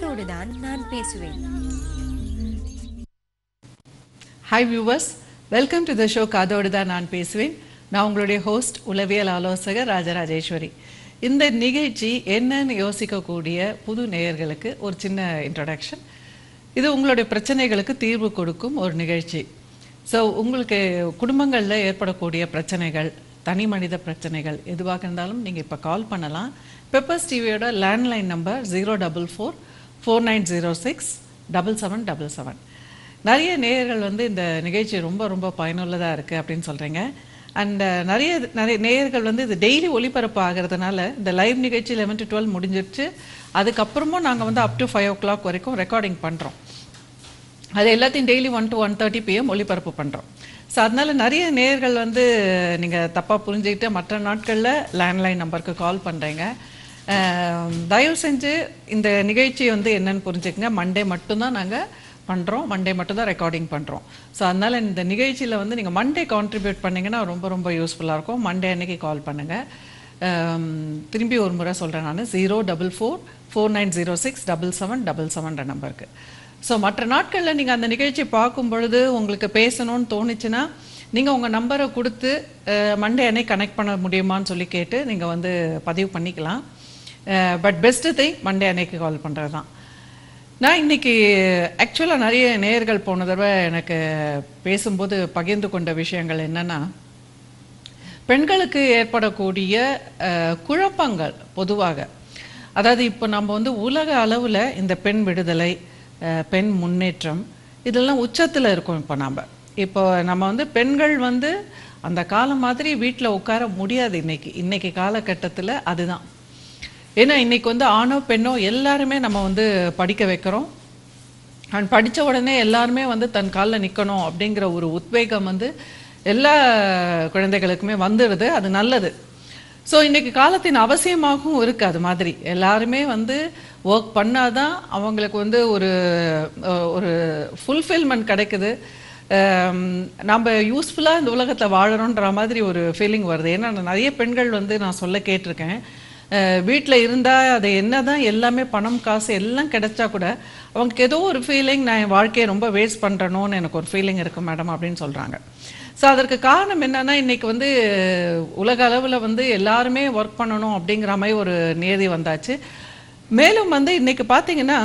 காதோடு தான் நான் பேசுவேன் hi viewers welcome to the show காதோடு தான் நான் பேசுவேன் நான் உங்களுடைய ஹோஸ்ட் உளவியல் ஆலோசகர் ராஜராஜேஸ்வரி இந்த நிகழ்ச்சி என்னன்னு யோசிக்கக்கூடிய புது நேயர்களுக்கு ஒரு சின்ன இன்ட்ரடக்ஷன் இது உங்களுடைய பிரச்சனைகளுக்கு தீர்வு கொடுக்கும் ஒரு நிகழ்ச்சி ஸோ உங்களுக்கு குடும்பங்களில் ஏற்படக்கூடிய பிரச்சனைகள் தனி மனித பிரச்சனைகள் எதுவாக இருந்தாலும் நீங்கள் இப்போ கால் பண்ணலாம் பெப்பர்ஸ் டிவியோட landline number zero double four four nine zero six double seven double seven நிறைய நேயர்கள் வந்து இந்த நிகழ்ச்சி ரொம்ப ரொம்ப பயனுள்ளதாக இருக்குது அப்படின்னு சொல்கிறீங்க அண்ட் நிறைய நிறைய நேயர்கள் வந்து இது டெய்லி ஒளிபரப்பு ஆகிறதுனால இந்த லைவ் நிகழ்ச்சி லெவன் டு டுவெல் முடிஞ்சிருச்சு அதுக்கப்புறமும் நாங்கள் வந்து up to five o'clock recording ரெக்கார்டிங் பண்ணுறோம் அது எல்லாத்தையும் daily one to one thirty PM ஒளிபரப்பு பண்ணுறோம் ஸோ அதனால நிறைய நேயர்கள் வந்து நீங்கள் தப்பாக புரிஞ்சுக்கிட்டு மற்ற நாட்களில் லேண்ட்லைன் நம்பருக்கு கால் பண்ணுறீங்க தயவு செஞ்சு இந்த நிகழ்ச்சி வந்து என்னன்னு புரிஞ்சுக்கங்க மண்டே மட்டும்தான் நாங்கள் பண்ணுறோம் மண்டே மட்டும் தான் ரெக்கார்டிங் பண்ணுறோம் ஸோ அதனால் இந்த நிகழ்ச்சியில் வந்து நீங்கள் மண்டே கான்ட்ரிபியூட் பண்ணிங்கன்னா ரொம்ப ரொம்ப யூஸ்ஃபுல்லாக இருக்கும் மண்டே அன்னைக்கு கால் பண்ணுங்கள் ஆம், திரும்பி ஒரு முறை சொல்கிறேன் நான் zero double four four nine zero six double seven double செவன்ற நம்பருக்கு ஸோ மற்ற நாட்களில் நீங்கள் அந்த நிகழ்ச்சி பார்க்கும் பொழுது உங்களுக்கு பேசணும்னு தோணுச்சுன்னா நீங்கள் உங்கள் நம்பரை கொடுத்து மண்டே அன்னைக்கு கனெக்ட் பண்ண முடியுமான்னு சொல்லி கேட்டு நீங்கள் வந்து பதிவு பண்ணிக்கலாம் பட் பெஸ்ட்டு திங் மண்டே அன்னைக்கு கால் பண்ணுறது தான் நான் இன்னைக்கு ஆக்சுவலாக நிறைய நேயர்கள் போன தடவை எனக்கு பேசும்போது பகிர்ந்து கொண்ட விஷயங்கள் என்னன்னா பெண்களுக்கு ஏற்படக்கூடிய அஹ், குழப்பங்கள் பொதுவாக அதாவது இப்போ நம்ம வந்து உலக அளவில் இந்த பெண் விடுதலை அஹ், பெண் முன்னேற்றம் இதெல்லாம் உச்சத்தில் இருக்கோம் இப்போ நம்ம இப்போ நம்ம வந்து பெண்கள் வந்து அந்த காலம் மாதிரி வீட்டில் உட்கார முடியாது இன்னைக்கு இன்னைக்கு காலகட்டத்தில் அதுதான் ஏன்னா இன்னைக்கு வந்து ஆணோ பெண்ணோ எல்லாருமே நம்ம வந்து படிக்க வைக்கிறோம் அண்ட் படித்த உடனே எல்லாருமே வந்து தன் காலில் நிற்கணும் அப்படிங்கிற ஒரு உத்வேகம் வந்து எல்லா குழந்தைகளுக்குமே வந்துடுது அது நல்லது ஸோ இன்னைக்கு காலத்தின் அவசியமாகவும் இருக்குது அது மாதிரி எல்லாருமே வந்து ஒர்க் பண்ணாதான் அவங்களுக்கு வந்து ஒரு அஹ், ஒரு ஃபுல்ஃபில்மெண்ட் கிடைக்குது அம், நம்ம யூஸ்ஃபுல்லாக இந்த உலகத்தில் வாழறோன்ற மாதிரி ஒரு ஃபீலிங் வருது ஏன்னா நான் நிறைய பெண்கள் வந்து நான் சொல்ல கேட்டிருக்கேன் வீட்டில் இருந்தால் அது என்னதான் எல்லாமே பணம் காசு எல்லாம் கிடைச்சா கூட அவங்களுக்கு ஏதோ ஒரு ஃபீலிங் நான் என் வாழ்க்கையை ரொம்ப வேஸ்ட் பண்ணுறணும்னு எனக்கு ஒரு ஃபீலிங் இருக்கு மேடம் அப்படின்னு சொல்கிறாங்க ஸோ அதற்கு காரணம் என்னன்னா இன்னைக்கு வந்து உலக அளவில் வந்து எல்லாருமே ஒர்க் பண்ணணும் அப்படிங்கிற மாதிரி ஒரு நியதி வந்தாச்சு மேலும் வந்து இன்னைக்கு பார்த்தீங்கன்னா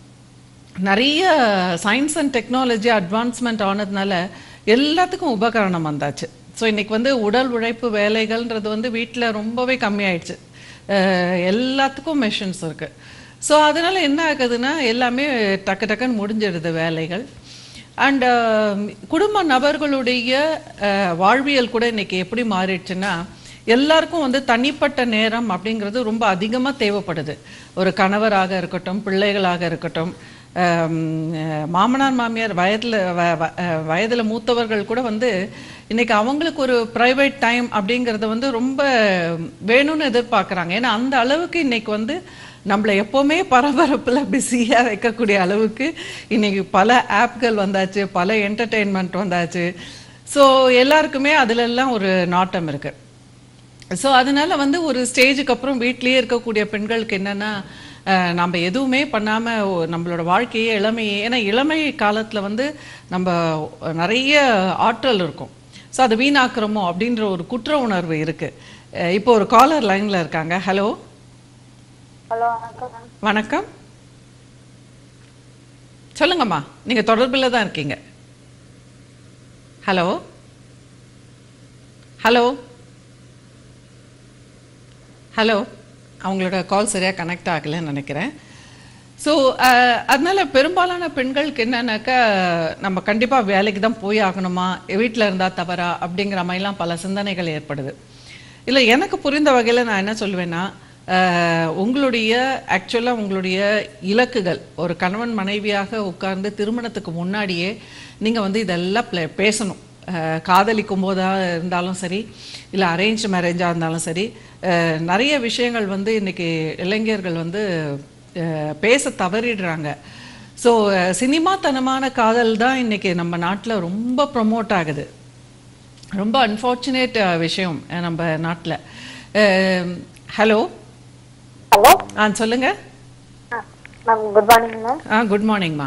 நிறைய சயின்ஸ் அண்ட் டெக்னாலஜி அட்வான்ஸ்மெண்ட் ஆனதுனால எல்லாத்துக்கும் உபகரணம் வந்தாச்சு ஸோ இன்னைக்கு வந்து உடல் உழைப்பு வேலைகள்ன்றது வந்து வீட்டில் ரொம்பவே கம்மியாயிடுச்சு அஹ் எல்லாத்துக்கும் மெஷின்ஸ் இருக்கு ஸோ அதனால என்ன ஆகுதுன்னா எல்லாமே டக்கு டக்குன்னு முடிஞ்சிடுது வேலைகள் அண்ட் குடும்ப நபர்களுடைய அஹ், வாழ்வியல் கூட இன்னைக்கு எப்படி மாறிடுச்சுன்னா எல்லாருக்கும் வந்து தனிப்பட்ட நேரம் அப்படிங்கிறது ரொம்ப அதிகமாக தேவைப்படுது ஒரு கணவராக இருக்கட்டும் பிள்ளைகளாக இருக்கட்டும் ஆம், அஹ், மாமனார் மாமியார் வயதில் வயதில் மூத்தவர்கள் கூட வந்து இன்னைக்கு அவங்களுக்கு ஒரு ப்ரைவேட் டைம் அப்படிங்கிறத வந்து ரொம்ப வேணும்னு எதிர்பார்க்குறாங்க ஏன்னா அந்த அளவுக்கு இன்னைக்கு வந்து நம்மளை எப்போவுமே பரபரப்பில் பிஸியாக வைக்கக்கூடிய அளவுக்கு இன்னைக்கு பல ஆப்கள் வந்தாச்சு பல என்டர்டெயின்மெண்ட் வந்தாச்சு ஸோ எல்லாருக்குமே அதிலெல்லாம் ஒரு நாட்டம் இருக்குது ஸோ அதனால வந்து ஒரு ஸ்டேஜுக்கு அப்புறம் வீட்டிலேயே இருக்கக்கூடிய பெண்களுக்கு என்னன்னா அஹ், நம்ம எதுவுமே பண்ணாமல் நம்மளோட வாழ்க்கையே இளமையே ஏன்னா இளமை காலத்தில் வந்து நம்ம நிறைய ஆற்றல் இருக்கும் ஸோ அதை வீணாக்குறோமோ அப்படின்ற ஒரு குற்ற உணர்வு இருக்கு அஹ், இப்போ ஒரு காலர் லைனில் இருக்காங்க ஹலோ ஹலோ வணக்கம் மேம் வணக்கம் சொல்லுங்கம்மா நீங்கள் தொடர்பில் தான் இருக்கீங்க ஹலோ ஹலோ ஹலோ அவங்களோட கால் சரியாக கனெக்ட் ஆகலைன்னு நினைக்கிறேன் ஸோ அதனால பெரும்பாலான பெண்களுக்கு என்னன்னாக்கா நம்ம கண்டிப்பாக வேலைக்கு தான் போய் ஆகணுமா வீட்டில் இருந்தால் தவறா அப்படிங்கிற மாதிரிலாம் பல சிந்தனைகள் ஏற்படுது இல்லை எனக்கு புரிந்த வகையில் நான் என்ன சொல்லுவேன்னா அஹ், உங்களுடைய ஆக்சுவலாக உங்களுடைய இலக்குகள் ஒரு கணவன் மனைவியாக உட்கார்ந்து திருமணத்துக்கு முன்னாடியே நீங்கள் வந்து இதெல்லாம் ப்ளே- பேசணும் அஹ், காதலிக்கும் போதா இருந்தாலும் சரி இல்லை அரேஞ்ச் மேரேஜாக இருந்தாலும் சரி அஹ், நிறைய விஷயங்கள் வந்து இன்னைக்கு இளைஞர்கள் வந்து அஹ், பேச தவறிடுறாங்க ஸோ சினிமாத்தனமான காதல் தான் இன்னைக்கு நம்ம நாட்டில் ரொம்ப ப்ரொமோட் ஆகுது ரொம்ப அன்ஃபார்ச்சுனேட் விஷயம் அஹ், நம்ம நாட்டில் ஹலோ ஹலோ ஆ சொல்லுங்க மேம் குட் மார்னிங் மேம் ஆ குட் மார்னிங்மா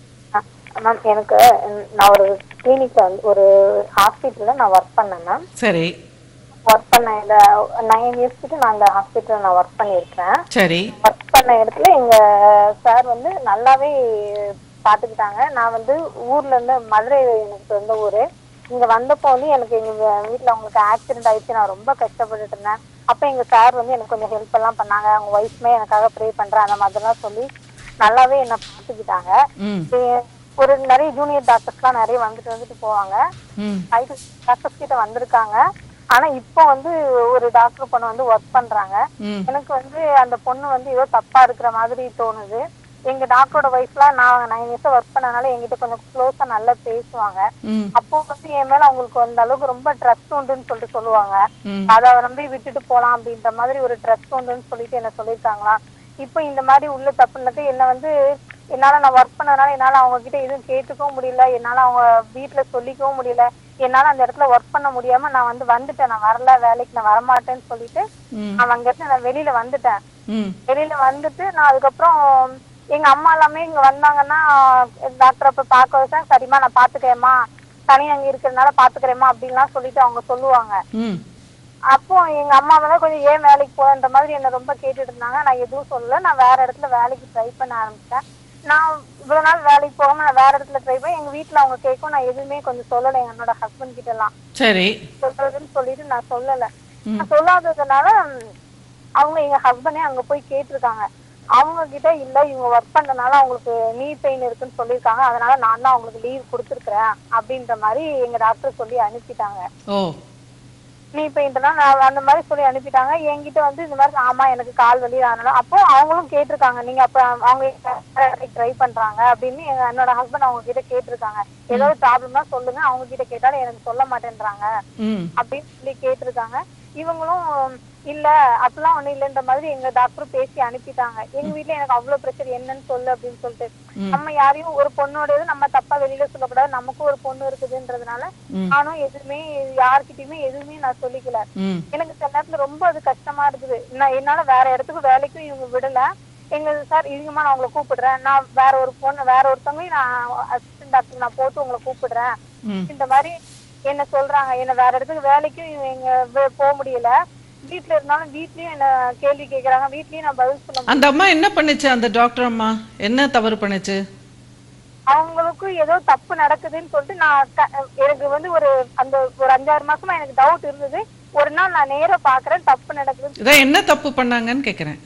மேம் எனக்கு ம், நான் ஒரு கிளினிக்ல வந்து ஒரு ஹாஸ்பிட்டல்ல நான் ஒர்க் பண்ணேன் மேம் சரி ஒர்க் பண்ண இந்த நைன் இயர்ஸ் கிட்ட நான் அந்த ஹாஸ்பிட்டல்ல நான் ஒர்க் பண்ணியிருக்கேன் சரி ஒர்க் பண்ண இடத்துல எங்க சார் வந்து நல்லாவே பாத்துக்கிட்டாங்க நான் வந்து ஊர்ல இருந்து மதுரை எனக்கு சொந்த ஊரு இங்க வந்தப்போ வந்து எனக்கு எங்க வீ- வீட்ல அவங்களுக்கு ஆக்சிடென்ட் ஆயிடுச்சு நான் ரொம்ப கஷ்டப்பட்டுட்டு இருந்தேன் அப்ப எங்க சார் வந்து எனக்கு கொஞ்சம் ஹெல்ப் எல்லாம் பண்ணாங்க அவங்க ஒய்ஃப்மே எனக்காக ப்ரே பண்றேன் அந்த மாதிரிலாம் சொல்லி நல்லாவே என்ன பாத்துக்கிட்டாங்க ம் இது ஒரு நிறைய ஜூனியர் டாக்டர்ஸ்லாம் நிறைய வந்துட்டு வந்துட்டு போவாங்க ம் ஃபைவ் டாக்டர்ஸ் கிட்ட வந்திருக்காங்க ஆனா இப்போ வந்து ஒரு டாக்டர் பொண்ணு வந்து ஒர்க் பண்றாங்க ம் எனக்கு வந்து அந்த பொண்ணு வந்து ஏதோ தப்பா இருக்கிற மாதிரி தோணுது எங்க டாக்டரோட ஒய்ஃப்லாம் நான் நைன் இயர்ஸ் ஒர்க் பண்ணனால என்கிட்ட கொஞ்சம் க்ளோஸா நல்லா பேசுவாங்க ம் அப்போ வந்து என் மேல அவங்களுக்கு அந்த அளவுக்கு ரொம்ப ட்ரஸ்ட் உண்டுன்னு சொல்லிட்டு சொல்லுவாங்க ம் அதை நம்பி விட்டுட்டு போலாம் அப்படின்ற மாதிரி ஒரு ட்ரஸ்ட் உண்டுன்னு சொல்லிட்டு என்ன சொல்லியிருக்காங்களா இப்போ இந்த மாதிரி உள்ள தப்புனது என்ன வந்து என்னால நான் ஒர்க் பண்ணதுனால என்னால அவங்க கிட்ட எதுவும் கேட்டுக்கவும் முடியல என்னால அவங்க வீட்ல சொல்லிக்கவும் முடியல என்னால அந்த இடத்துல ஒர்க் பண்ண முடியாம நான் வந்து வந்துட்டேன் நான் வரல வேலைக்கு நான் வரமாட்டேன்னு சொல்லிட்டு ம் நான் அங்க இருந்து நான் வெளியில வந்துட்டேன் ம் வெளியில வந்துட்டு நான் அதுக்கப்புறம் எங்க அம்மா எல்லாமே இங்க வந்தாங்கன்னா டாக்டர் அப்ப பார்க்க வச்சேன் சரிம்மா நான் பாத்துக்கிறேம்மா தனி அங்க இருக்கிறதுனால பாத்துக்கிறேம்மா அப்படின்லாம் சொல்லிட்டு அவங்க சொல்லுவாங்க ம் அப்போ எங்க அம்மா வந்து கொஞ்சம் ஏன் வேலைக்கு போகன்ற மாதிரி என்ன ரொம்ப கேட்டுட்டு இருந்தாங்க நான் எதுவும் சொல்லல நான் வேற இடத்துல வேலைக்கு ட்ரை பண்ண ஆரம்பிச்சேன் நான் இவ்வளவு நாள் வேலைக்கு போகாம நான் வேற இடத்துல ட்ரை பண்ணி எங்க வீட்ல அவங்க கேட்கும் நான் எதுவுமே கொஞ்சம் சொல்லல என்னோட ஹஸ்பண்ட் கிட்ட எல்லாம் சரி சொல்றதுன்னு சொல்லிட்டு நான் சொல்லல நான் சொல்லாததுனால ம், அவங்க எங்க ஹஸ்பண்டே அங்க போய் கேட்டிருக்காங்க அவங்க கிட்ட இல்ல இவங்க ஒர்க் பண்ணனால அவங்களுக்கு நீ பெயின் இருக்குன்னு சொல்லியிருக்காங்க அதனால நான் தான் அவங்களுக்கு லீவ் கொடுத்துருக்குறேன் அப்படின்ற மாதிரி எங்க டாக்டர் சொல்லி அனுப்பிட்டாங்க ஓ நீ பெயிண்ட்னா நான் அந்த மாதிரி சொல்லி அனுப்பிட்டாங்க என்கிட்ட வந்து இந்த மாதிரி ஆமா எனக்கு கால் வலி அதனால அப்போ அவங்களும் கேட்டிருக்காங்க நீங்க அப்ப அவங்க ட்ரை பண்றாங்க அப்படின்னு எங்க என்னோட ஹஸ்பண்ட் அவங்க கிட்ட கேட்டிருக்காங்க ஏதாவது ப்ராப்ளம்னா சொல்லுங்க அவங்க கிட்ட கேட்டாலும் எனக்கு சொல்ல மாட்டேன்றாங்க ம் அப்படின்னு சொல்லி கேட்டிருக்காங்க இவங்களும் இல்ல அப்பெல்லாம் ஒண்ணும் இல்லைன்ற மாதிரி எங்க டாக்டர் பேசி அனுப்பிட்டாங்க எங்க வீட்ல எனக்கு அவ்வளவு பிரஷர் என்னன்னு சொல்லு அப்படின்னு சொல்லிட்டு ம். நம்ம யாரையும் ஒரு பொண்ணோட நம்ம தப்பா வெளியில சொல்லக்கூடாது நமக்கும் ஒரு பொண்ணு இருக்குதுன்றதுனால ம். நானும் எதுவுமே யார்கிட்டயுமே எதுவுமே நான் சொல்லிக்கல ம் எனக்கு சில நேரத்துல ரொம்ப அது கஷ்டமா இருக்குது நான் என்னால வேற இடத்துக்கு வேலைக்கும் இவங்க விடல எங்க சார் இதுக்குமா நான் உங்களை கூப்பிடுறேன் நான் வேற ஒரு பொண்ணு வேற ஒருத்தவங்களையும் நான் அசிஸ்டன்ட் டாக்டர் நான் போட்டு உங்களை கூப்பிடுறேன் ம் இந்த மாதிரி என்ன சொல்றாங்க என்ன வேற இடத்துக்கு வேலைக்கும் இவங்க வே- போக முடியல வீட்ல இருந்தாலும் வீட்லயும் என்ன கேள்வி கேக்குறாங்க வீட்லயும் நான் பதில் சொல்ல முடியல. அந்த அம்மா என்ன பண்ணுச்சு அந்த டாக்டர் அம்மா என்ன தவறு பண்ணுச்சு அவங்களுக்கும் ஏதோ தப்பு நடக்குதுன்னு சொல்லிட்டு நான் க- எனக்கு வந்து ஒரு அந்த ஒரு அஞ்சாறு மாசமா எனக்கு டவுட் இருந்தது ஒரு நாள் நான் நேரா பாக்குறேன் தப்பு நடக்குதுன்னு இதான் என்ன தப்பு பண்ணாங்கன்னு கேக்குறேன்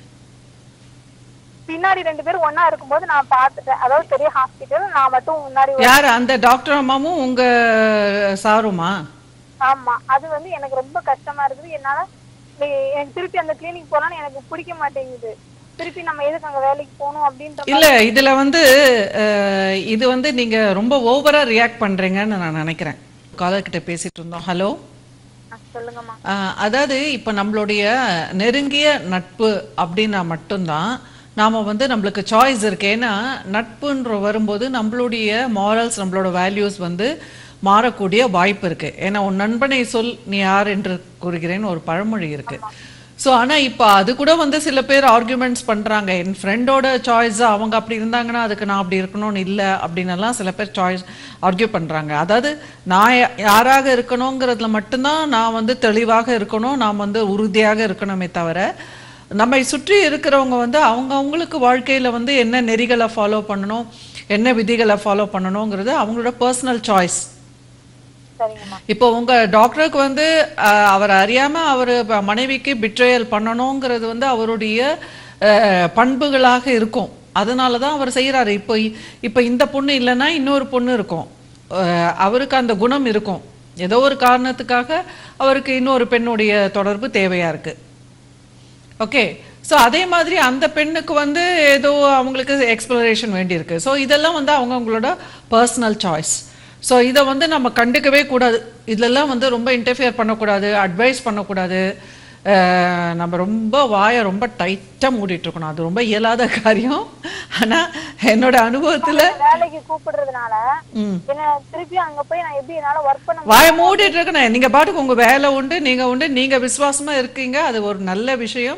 பின்னாடி ரெண்டு பேரும் ஒண்ணா இருக்கும்போது நான் பார்த்துட்டேன் அதாவது பெரிய ஹாஸ்பிட்டல் நான் மட்டும் முன்னாடி ஒரு- யார் அந்த டாக்டர் அம்மாவும் உங்க சாருமா ஆமா அது வந்து எனக்கு ரொம்ப கஷ்டமா இருக்குது என்னால எ- எனக்கு திருப்பி அந்த கிளினிக் போனாலும் எனக்கு பிடிக்க மாட்டேங்குது திருப்பி நம்ம எதுக்கு அங்க வேலைக்கு போகணும் அப்படின்ற இல்ல இதுல வந்து அஹ், இது வந்து நீங்க ரொம்ப ஓவரா ரியாக்ட் பண்றீங்கன்னு நான் நினைக்கிறேன் காலர் கிட்ட பேசிட்டு இருந்தோம் ஹலோ ஆ, சொல்லுங்கம்மா அதாவது இப்ப நம்மளுடைய நெருங்கிய நட்பு அப்படின்னா மட்டும்தான் நாம வந்து நம்மளுக்கு சாய்ஸ் இருக்கு ஏன்னா நட்புன்ற வரும்போது நம்மளுடைய மாரல்ஸ் நம்மளோட வேல்யூஸ் வந்து மாறக்கூடிய வாய்ப்பு இருக்கு ஏன்னா உன் நண்பனை சொல் நீ யார் என்று கூறுகிறேன்னு ஒரு பழமொழி இருக்கு ஸோ ஆனா இப்போ அது கூட வந்து சில பேர் ஆர்குமெண்ட்ஸ் பண்றாங்க என் ஃப்ரெண்டோட சாய்ஸ் அவங்க அப்படி இருந்தாங்கன்னா அதுக்கு நான் அப்படி இருக்கணும்னு இல்லை அப்படின்னெல்லாம் சில பேர் சாய்ஸ் ஆர்கியூ பண்றாங்க அதாவது நான் யா- யாராக இருக்கணுங்கிறதுல மட்டும்தான் நான் வந்து தெளிவாக இருக்கணும் நான் வந்து உறுதியாக இருக்கணுமே தவிர நம்மை சுற்றி இருக்கிறவங்க வந்து அவங்க அவங்களுக்கு வாழ்க்கையில வந்து என்ன நெறிகளை ஃபாலோ பண்ணணும் என்ன விதிகளை ஃபாலோ பண்ணணுங்கிறது அவங்களோட பர்சனல் சாய்ஸ் சரிங்கம்மா இப்போ உங்க டாக்டருக்கு வந்து அஹ், அவர் அறியாம அவர் மனைவிக்கு பிட்ரேயல் பண்ணணுங்கிறது வந்து அவருடைய அஹ், பண்புகளாக இருக்கும் அதனால தான் அவர் செய்யறாரு இப்போ இ- இப்போ இந்த பொண்ணு இல்லைன்னா இன்னொரு பொண்ணு இருக்கும் அஹ், அவருக்கு அந்த குணம் இருக்கும் ஏதோ ஒரு காரணத்துக்காக அவருக்கு இன்னொரு பெண்ணுடைய தொடர்பு தேவையா இருக்கு ஓகே ஸோ அதே மாதிரி அந்த பெண்ணுக்கு வந்து ஏதோ அவங்களுக்கு எக்ஸ்ப்ளரேஷன் வேண்டியிருக்கு ஸோ இதெல்லாம் வந்து அவங்க அவங்களோட பர்சனல் சாய்ஸ் ஸோ இதை வந்து நம்ம கண்டுக்கவே கூடாது இதெல்லாம் வந்து ரொம்ப இன்டர்ஃபியர் பண்ணக்கூடாது அட்வைஸ் பண்ணக்கூடாது அஹ் நம்ம ரொம்ப வாயை ரொம்ப டைட்டாக மூடிட்டு இருக்கணும் அது ரொம்ப இயலாத காரியம் ஆனால் என்னோட அனுபவத்தில் வேலைக்கு கூப்பிடுறதுனால ம் என்ன திருப்பி அங்க போய் நான் எப்படி என்னால ஒர்க் பண்ண முடியும்? வாயை மூடிட்டு இருக்கணும் நீங்க பாட்டுக்கு உங்க வேலை உண்டு நீங்க உண்டு நீங்க விசுவாசமா இருக்கீங்க அது ஒரு நல்ல விஷயம்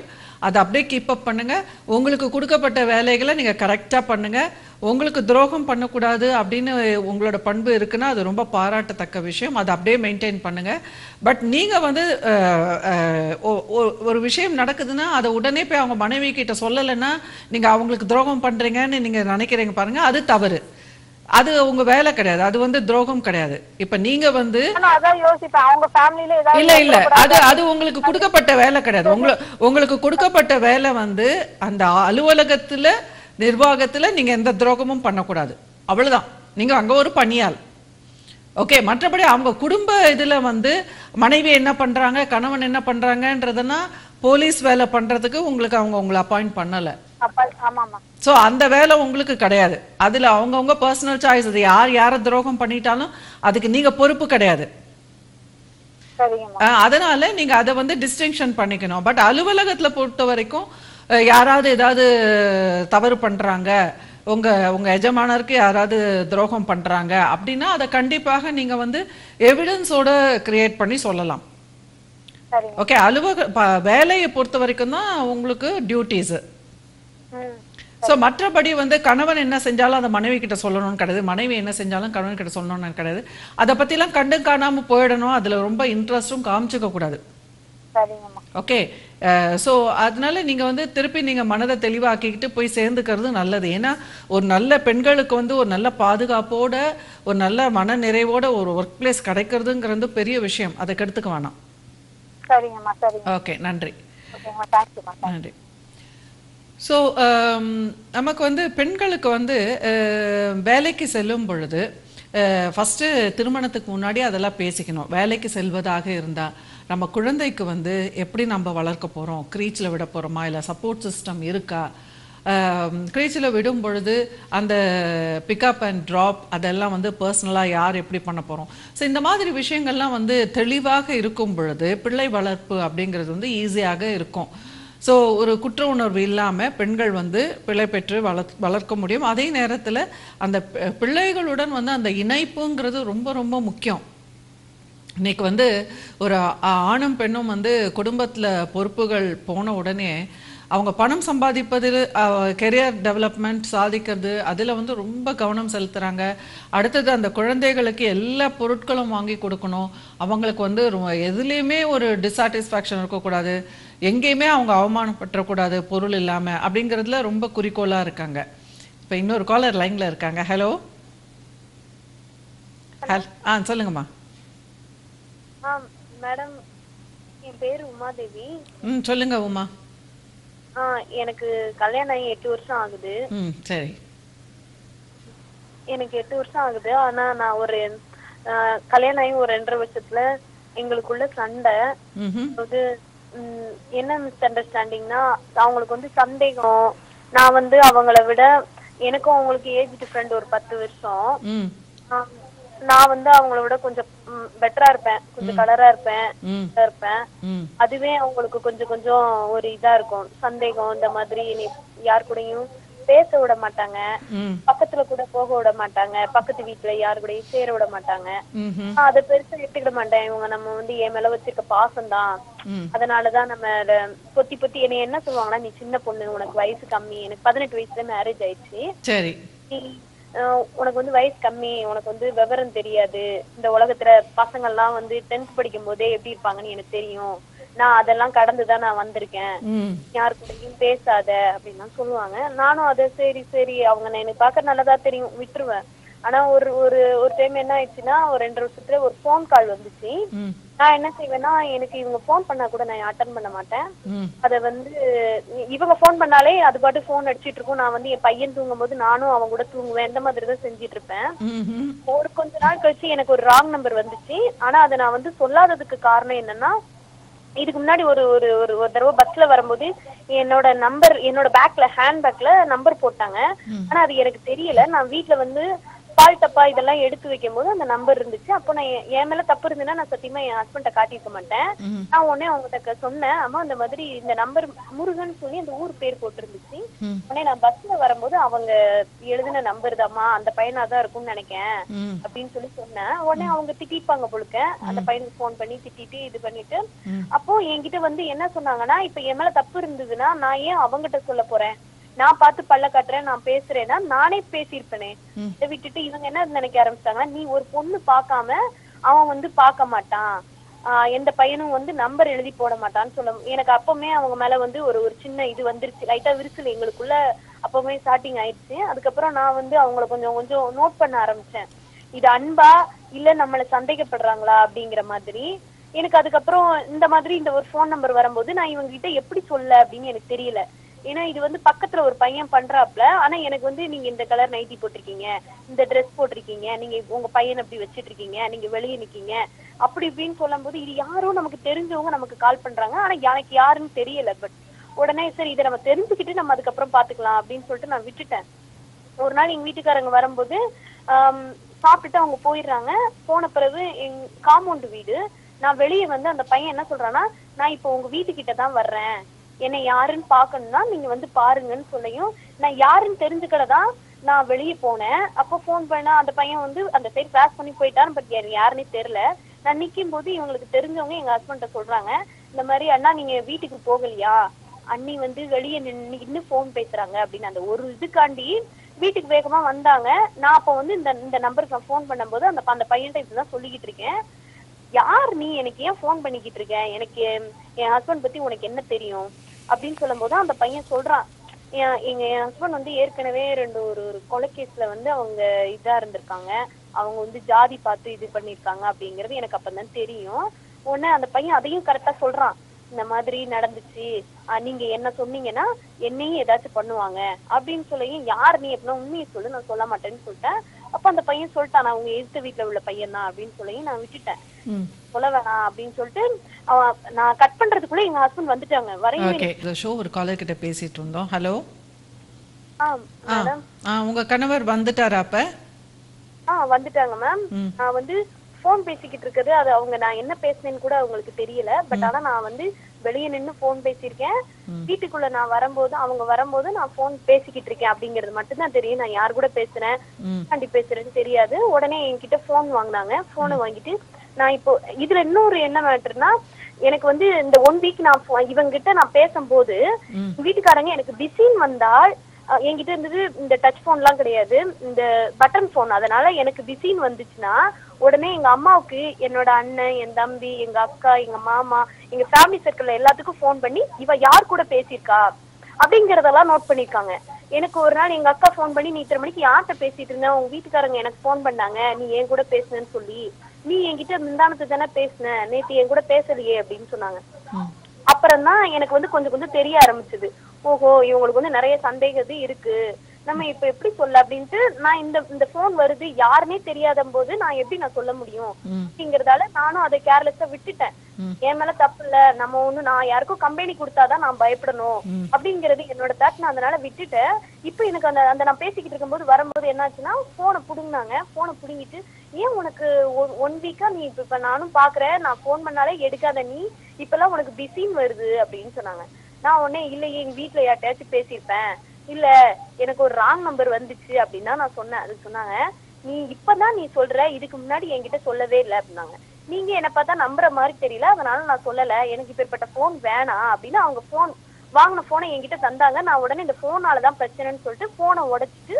அதை அப்படியே கீப் அப் பண்ணுங்க உங்களுக்கு கொடுக்கப்பட்ட வேலைகளை நீங்க கரெக்டா பண்ணுங்க உங்களுக்கு துரோகம் பண்ணக்கூடாது அப்படின்னு உங்களோட பண்பு இருக்குன்னா அது ரொம்ப பாராட்டத்தக்க விஷயம் அதை அப்படியே மெயின்டைன் பண்ணுங்க பட் நீங்க வந்து அஹ், அஹ், ஒ- ஒ- ஒரு விஷயம் நடக்குதுன்னா அதை உடனே போய் அவங்க மனைவி கிட்ட சொல்லலைன்னா நீங்க அவங்களுக்கு துரோகம் பண்றீங்கன்னு நீங்க நினைக்கிறீங்க பாருங்க அது தவறு அது உங்க வேலை கிடையாது அது வந்து துரோகம் கிடையாது இப்ப நீங்க வந்து ஆனா அதான் யோசிப்பேன் அவங்க ஃபேமிலில ஏதாவது இல்ல இல்ல அது அது உங்களுக்கு கொடுக்கப்பட்ட வேலை கிடையாது உங்களை உங்களுக்கு கொடுக்கப்பட்ட வேலை வந்து அந்த அலுவலகத்துல நிர்வாகத்துல நீங்க எந்த துரோகமும் பண்ணக்கூடாது அவ்வளவுதான் நீங்க அங்க ஒரு பணியாள் ஓகே மற்றபடி அவங்க குடும்ப இதுல வந்து மனைவி என்ன பண்றாங்க கணவன் என்ன பண்றாங்கன்றதுன்னா போலீஸ் வேலை பண்றதுக்கு உங்களுக்கு அவங்க உங்களை அப்பாயிண்ட் பண்ணல அப்பா ஆமாமா சோ அந்த வேலை உங்களுக்கு கிடையாது அதுல அவங்கவங்க பர்சனல் சாய்ஸ் அது யார் யாரை துரோகம் பண்ணிட்டாலும் அதுக்கு நீங்க பொறுப்பு கிடையாது சரிங்கம்மா அஹ் அதனால நீங்க அதை வந்து டிஸ்டிங்ஷன் பண்ணிக்கணும் பட் அலுவலகத்துல பொறுத்த வரைக்கும் அஹ் யாராவது ஏதாவது தவறு பண்றாங்க உங்க உங்க எஜமானருக்கு யாராவது துரோகம் பண்றாங்க அப்படின்னா அதை கண்டிப்பாக நீங்க வந்து எவிடன்ஸோட கிரியேட் பண்ணி சொல்லலாம் சரிங்க ஓகே அலுவலக ப- வேலையை பொறுத்த வரைக்கும் தான் உங்களுக்கு டியூட்டிஸ் ம் சோ மற்றபடி வந்து கணவன் என்ன செஞ்சாலும் அதை மனைவி கிட்ட சொல்லணும்னு கிடையாது மனைவி என்ன செஞ்சாலும் கணவன் கிட்ட சொல்லணும்னு கிடையாது அதை பத்திலாம் கண்டு காணாம போயிடணும் அதுல ரொம்ப இன்ட்ரெஸ்டும் காமிச்சுக்க கூடாது சரிங்கம்மா ஓகே ஸோ அதனால நீங்க வந்து திருப்பி நீங்க மனதை தெளிவாக்கிக்கிட்டு போய் சேர்ந்துக்கிறது நல்லது ஏன்னா ஒரு நல்ல பெண்களுக்கு வந்து ஒரு நல்ல பாதுகாப்போட ஒரு நல்ல மன நிறைவோட ஒரு ஒர்க் பிளேஸ் கிடைக்கிறதுங்கிறது பெரிய விஷயம் அதை கெடுத்துக்க வேணாம் சரிங்கம்மா சரிங்க ஓகே நன்றி ஓகேங்கம்மா தேங்க்யூம்மா நன்றி ஸோ நமக்கு வந்து பெண்களுக்கு வந்து அஹ், வேலைக்கு செல்லும் பொழுது ஃபஸ்ட்டு திருமணத்துக்கு முன்னாடி அதெல்லாம் பேசிக்கணும் வேலைக்கு செல்வதாக இருந்தால் நம்ம குழந்தைக்கு வந்து எப்படி நம்ம வளர்க்க போகிறோம் க்ரீச்சில் விட போகிறோமா இல்லை சப்போர்ட் சிஸ்டம் இருக்கா க்ரீச்சில் விடும் பொழுது அந்த பிக்கப் அண்ட் ட்ராப் அதெல்லாம் வந்து பர்சனலாக யார் எப்படி பண்ண போகிறோம் ஸோ இந்த மாதிரி விஷயங்கள்லாம் வந்து தெளிவாக இருக்கும் பொழுது பிள்ளை வளர்ப்பு அப்படிங்கிறது வந்து ஈஸியாக இருக்கும் ஸோ ஒரு குற்ற உணர்வு இல்லாமல் பெண்கள் வந்து பிள்ளை பெற்று வளர் வளர்க்க முடியும் அதே நேரத்தில் அந்த பி- பிள்ளைகளுடன் வந்து அந்த இணைப்புங்கிறது ரொம்ப ரொம்ப முக்கியம் இன்னைக்கு வந்து ஒரு ஆ- ஆணும் பெண்ணும் வந்து குடும்பத்துல பொறுப்புகள் போன உடனே அவங்க பணம் சம்பாதிப்பதில் கெரியர் டெவலப்மெண்ட் சாதிக்கிறது அதில் வந்து ரொம்ப கவனம் செலுத்துறாங்க அடுத்தது அந்த குழந்தைகளுக்கு எல்லா பொருட்களும் வாங்கி கொடுக்கணும் அவங்களுக்கு வந்து ரொ- எதுலேயுமே ஒரு டிசாட்டிஸ்ஃபேக்ஷன் இருக்கக்கூடாது எங்கேயுமே அவங்க அவமானப்பற்றக்கூடாது பொருள் இல்லாம அப்படிங்கிறதுல ரொம்ப குறிக்கோளா இருக்காங்க இப்போ இன்னொரு காலர் லைன்ல இருக்காங்க ஹலோ ஹல் ஆ சொல்லுங்கம்மா ஆ மேடம் என் பேரு உமாதேவி ம் சொல்லுங்க உமா ஆ எனக்கு கல்யாணம் ஆகி எட்டு வருஷம் ஆகுது ம் சரி எனக்கு எட்டு வருஷம் ஆகுது ஆனா நான் ஒரு ஆ, கல்யாணம் ஆகி ஒரு ரெண்டரை வருஷத்துல எங்களுக்குள்ள சண்டை ம்ஹும் அதாவது ம், என்ன மிஸ் அண்டர்ஸ்டாண்டிங்னா அவங்களுக்கு வந்து சந்தேகம் நான் வந்து அவங்கள விட எனக்கும் அவங்களுக்கு ஏஜ் டிஃப்ரெண்ட் ஒரு பத்து வருஷம் ம் ஆ, நான் வந்து அவங்கள விட கொஞ்சம் பெட்டரா இருப்பேன் கொஞ்சம் கலரா இருப்பேன் ம் இதா இருப்பேன் ம் அதுவே அவங்களுக்கு கொஞ்சம் கொஞ்சம் ஒரு இதா இருக்கும் சந்தேகம் இந்த மாதிரி நீ யார் கூடயும் பேச விட மாட்டாங்க ம் பக்கத்துல கூட போக விட மாட்டாங்க பக்கத்து வீட்டுல யாரு கூடயும் சேர விட மாட்டாங்க ம்ஹும் நான் அதை பெருசா எடுத்துக்கிட மாட்டேன் இவங்க நம்ம வந்து என் மேல வச்சிருக்க பாசம் தான் ம் அதனாலதான் நம்ம ல- பொத்தி பொத்தி என்னை என்ன சொல்லுவாங்கன்னா நீ சின்ன பொண்ணு உனக்கு வயசு கம்மி எனக்கு பதினெட்டு வயசுல மேரேஜ் ஆயிடுச்சு சரி நீ அஹ், உனக்கு வந்து வயசு கம்மி உனக்கு வந்து விவரம் தெரியாது இந்த உலகத்துல பசங்க எல்லாம் வந்து டென்த் படிக்கும் போதே எப்படி இருப்பாங்கன்னு எனக்கு தெரியும் நான் அதெல்லாம் கடந்துதான் நான் வந்திருக்கேன் ம் யார் கூடயும் பேசாத அப்படின்லாம் சொல்லுவாங்க நானும் அதை சரி சரி அவங்க நான் எனக்கு பார்க்க நல்லதா தெரியும் விட்டுருவேன் ஆனா ஒரு ஒரு ஒரு டைம் என்ன ஆயிடுச்சுன்னா ஒரு ரெண்டு வருஷத்துல ஒரு ஃபோன் கால் வந்துச்சு ம் நான் என்ன செய்வேன்னா எனக்கு இவங்க ஃபோன் பண்ணா கூட நான் அட்டன் பண்ண மாட்டேன் ம் அத வந்து இ- இவங்க ஃபோன் பண்ணாலே அது பாட்டு ஃபோன் அடிச்சிட்டு இருக்கும் நான் வந்து என் பையன் தூங்கும் போது நானும் அவன் கூட தூங்குவேன் இந்த மாதிரி தான் செஞ்சிட்டு இருப்பேன் ம்ஹும் ஒரு கொஞ்ச நாள் கழிச்சு எனக்கு ஒரு ராங் நம்பர் வந்துச்சு ஆனா அதை நான் வந்து சொல்லாததுக்கு காரணம் என்னன்னா இதுக்கு முன்னாடி ஒரு ஒரு ஒரு ஒரு தடவை பஸ்ல வரும்போது என்னோட நம்பர் என்னோட பேக்ல ஹேண்ட் பேக்ல நம்பர் போட்டாங்க ஆனா அது எனக்கு தெரியல நான் வீட்ல வந்து பால் டப்பா இதெல்லாம் எடுத்து வைக்கும் போது அந்த நம்பர் இருந்துச்சு அப்போ நான் என் என் மேல தப்பு இருந்ததுன்னா நான் சத்தியமா என் ஹஸ்பண்ட காட்டியிருக்க மாட்டேன் ம். நான் உடனே அவங்ககிட்ட சொன்னேன் அம்மா இந்த மாதிரி இந்த நம்பர் முருகன் சொல்லி அந்த ஊர் பேர் போட்டிருந்துச்சு ம். உடனே நான் பஸ்ல வரும்போது அவங்க எழுதின நம்பர் தாம்மா அந்த பையனா தான் இருக்கும்னு நினைக்கேன் ம் அப்படின்னு சொல்லி சொன்னேன் உடனே அவங்க திட்டிப்பாங்க பொழுக்க அந்த பையனுக்கு ஃபோன் பண்ணி திட்டிட்டு இது பண்ணிட்டு ம். அப்போ என்கிட்ட வந்து என்ன சொன்னாங்கன்னா இப்ப என் மேல தப்பு இருந்ததுன்னா நான் ஏன் அவங்கிட்ட சொல்ல போறேன் நான் பார்த்து பல்ல காட்டுறேன் நான் பேசுறேன்னா நானே பேசியிருப்பேனே ம். இதை விட்டுட்டு இவங்க என்ன நினைக்க ஆரம்பிச்சிட்டாங்கன்னா நீ ஒரு பொண்ணு பார்க்காம அவன் வந்து பார்க்க மாட்டான் ஆஹ் எந்த பையனும் வந்து நம்பர் எழுதி போட மாட்டான்னு சொல்ல எனக்கு அப்பவுமே அவங்க மேல வந்து ஒரு ஒரு சின்ன இது வந்துருச்சு லைட்டா விரிசல் எங்களுக்குள்ள அப்பவுமே ஸ்டார்டிங் ஆயிடுச்சு அதுக்கப்புறம் நான் வந்து அவங்கள கொஞ்சம் கொஞ்சம் நோட் பண்ண ஆரம்பிச்சேன் இது அன்பா இல்ல நம்மள சந்தேகப்படுறாங்களா அப்படிங்கிற மாதிரி எனக்கு அதுக்கப்புறம் இந்த மாதிரி இந்த ஒரு ஃபோன் நம்பர் வரும்போது நான் இவங்க கிட்ட எப்படி சொல்ல அப்படின்னு எனக்கு தெரியல ஏன்னா இது வந்து பக்கத்துல ஒரு பையன் பண்றாப்ல ஆனா எனக்கு வந்து நீங்க இந்த கலர் நைட்டி போட்டிருக்கீங்க இந்த ட்ரெஸ் போட்டிருக்கீங்க நீங்க உங்க பையன் அப்படி வச்சிட்டு இருக்கீங்க நீங்க வெளியே நிக்கீங்க அப்படி இப்படின்னு சொல்லும்போது இது யாரோ நமக்கு தெரிஞ்சவங்க நமக்கு கால் பண்றாங்க ஆனா எனக்கு யாருன்னு தெரியல பட் உடனே சரி இதை நம்ம தெரிஞ்சுக்கிட்டு நம்ம அதுக்கப்புறம் பாத்துக்கலாம் அப்படின்னு சொல்லிட்டு நான் விட்டுட்டேன் ஒரு நாள் எங்க வீட்டுக்காரங்க வரும்போது ஆம், சாப்பிட்டுட்டு அவங்க போயிடுறாங்க போன பிறகு எங் காம்பவுண்ட் வீடு நான் வெளியே வந்து அந்த பையன் என்ன சொல்றான்னா நான் இப்போ உங்க வீட்டுக்கிட்ட தான் வர்றேன் என்னை யாருன்னு பார்க்கணும்னா நீங்க வந்து பாருங்கன்னு சொல்லியும் நான் யாருன்னு தெரிஞ்சுக்கட தான் நான் வெளியே போனேன் அப்போ ஃபோன் பண்ணா அந்த பையன் வந்து அந்த சைடு கிராஸ் பண்ணி போயிட்டாரு பட் யாருன்னே தெரியல நான் நிக்கும் போது இவங்களுக்கு தெரிஞ்சவங்க எங்க ஹஸ்பண்ட சொல்றாங்க இந்த மாதிரி அண்ணா நீங்க வீட்டுக்கு போகலையா அண்ணி வந்து வெளியே நின்னு நின்னு ஃபோன் பேசுறாங்க அப்படின்னு அந்த ஒரு இதுக்காண்டி வீட்டுக்கு வேகமா வந்தாங்க நான் அப்ப வந்து இந்த இந்த நம்பருக்கு நான் ஃபோன் பண்ணும்போது அந்த அந்த பையன்கிட்ட இப்படிதான் சொல்லிக்கிட்டு இருக்கேன் யார் நீ எனக்கு ஏன் ஃபோன் பண்ணிக்கிட்டு இருக்க எனக்கு என் ஹஸ்பண்ட் பத்தி உனக்கு என்ன தெரியும் அப்படின்னு சொல்லும்போது அந்த பையன் சொல்றான் என் எங்க என் ஹஸ்பண்ட் வந்து ஏற்கனவே ரெண்டு ஒரு ஒரு கொலைகேஸ்ல வந்து அவங்க இதா இருந்திருக்காங்க அவங்க வந்து ஜாதி பார்த்து இது பண்ணிருக்காங்க அப்படிங்கறது எனக்கு அப்பதான் தெரியும் உடனே அந்த பையன் அதையும் கரெக்டா சொல்றான் இந்த மாதிரி நடந்துச்சு ஆஹ் நீங்க என்ன சொன்னீங்கன்னா என்னையும் ஏதாச்சும் பண்ணுவாங்க அப்படின்னு சொல்லியும் யார் நீ அப்படின்னா உண்மையை சொல்லு நான் சொல்ல மாட்டேன்னு சொல்லிட்டேன் அப்ப அந்த பையன் சொல்லிட்டான் நான் உங்க எதிர்த்த வீட்டுல உள்ள பையன் தான் அப்படின்னு சொல்லியும் நான் விட்டுட்டேன் ம் சொல்ல வேணாம் அப்படின்னு சொல்லிட்டு அவன் நான் கட் பண்றதுக்குள்ள எங்க ஹஸ்பண்ட் வந்துட்டாங்க வரையும் ஓகே இந்த ஷோ ஒரு காலர் கிட்ட பேசிட்டு இருந்தோம் ஹலோ ஆ ஆ மேடம் ஆ உங்க கணவர் வந்துட்டாரா அப்ப ஆ வந்துட்டாங்க மேம் ம். நான் வந்து ஃபோன் பேசிக்கிட்டு இருக்குது அது அவங்க நான் என்ன பேசுனேன்னு கூட அவங்களுக்கு தெரியல பட் ஆனா நான் வந்து வெளியே நின்னு ஃபோன் பேசியிருக்கேன் வீட்டுக்குள்ள நான் வரும்போது அவங்க வரும்போது நான் ஃபோன் பேசிக்கிட்டு இருக்கேன் அப்படிங்கிறது மட்டும்தான் தெரியும் நான் யார் கூட பேசுறேன் ம் தாண்டி பேசுறேன்னு தெரியாது உடனே என்கிட்ட ஃபோன் வாங்குனாங்க போனை வாங்கிட்டு நான் இப்போ இதுல இன்னொரு என்ன மேட்டர்னா எனக்கு வந்து இந்த ஒன் வீக் நான் pho- இவங்க கிட்ட நான் பேசும்போது ம். வீட்டுக்காரங்க எனக்கு பிஸின்னு வந்தால் அஹ், என்கிட்ட இருந்தது இந்த டச் போன்லாம் கிடையாது இந்த பட்டன் போன் அதனால எனக்கு பிஸின்னு வந்துச்சுன்னா உடனே எங்க அம்மாவுக்கு என்னோட அண்ணன் என் தம்பி எங்க அக்கா எங்க மாமா எங்க ஃபேமிலி சர்க்கிள்ல எல்லாத்துக்கும் ஃபோன் பண்ணி இவ யார் கூட பேசியிருக்கா அப்படிங்கறதெல்லாம் நோட் பண்ணிருக்காங்க எனக்கு ஒரு நாள் எங்க அக்கா ஃபோன் பண்ணி நீ இத்தனை மணிக்கு யார்கிட்ட பேசிட்டு இருந்த உங்க வீட்டுக்காரங்க எனக்கு ஃபோன் பண்ணாங்க நீ என் கூட பேசுனேன்னு சொல்லி நீ என்கிட்ட முந்தானத்து தானே பேசுன நேத்து என் கூட பேசலையே அப்படின்னு சொன்னாங்க ம் அப்புறம் தான் எனக்கு வந்து கொஞ்சம் கொஞ்சம் தெரிய ஆரம்பிச்சது ஓஹோ இவங்களுக்கு வந்து நிறைய சந்தேகது இருக்கு நம்ம இப்ப எப்படி சொல்ல அப்படின்ட்டு நான் இந்த இந்த போன் வருது யாருன்னே தெரியாத போது நான் எப்படி நான் சொல்ல முடியும் ம் அப்படிங்கறதால நானும் அதை கேர்லெஸ்ஸா விட்டுட்டேன் ம். என் மேல தப்பு இல்ல நம்ம ஒண்ணு நான் யாருக்கும் கம்பெனி கொடுத்தாதான் நான் பயப்படணும் ம். அப்படிங்கறது என்னோட தாட் நான் அதனால விட்டுட்டேன் இப்போ எனக்கு அந்த அந்த நான் பேசிக்கிட்டு இருக்கும்போது வரும்போது என்னாச்சுன்னா போனை புடுங்கினாங்க போனை புடுங்கிட்டு ஏன் உனக்கு ஒன் வீக்கா நீ இப்ப இப்ப நானும் பாக்குறேன் நான் போன் பண்ணாலே எடுக்காத நீ இப்பெல்லாம் உனக்கு பிஸின்னு வருது அப்படின்னு சொன்னாங்க நான் உடனே இல்லையே எங்க வீட்டுல யார்ட்டையாச்சும் பேசியிருப்பேன் இல்ல எனக்கு ஒரு ராங் நம்பர் வந்துச்சு அப்படின்னா நான் சொன்னேன் அது சொன்னாங்க நீ இப்பதான் நீ சொல்ற இதுக்கு முன்னாடி என்கிட்ட சொல்லவே இல்லை அப்படின்னாங்க நீங்க என்ன பார்த்தா நம்புற மாதிரி தெரியல அதனால நான் சொல்லல எனக்கு இப்பேற்பட்ட போன் வேணாம் அப்படின்னு அவங்க போன் வாங்கின போனை என்கிட்ட தந்தாங்க நான் உடனே இந்த போனால தான் பிரச்சனைன்னு சொல்லிட்டு போனை உடைச்சிட்டு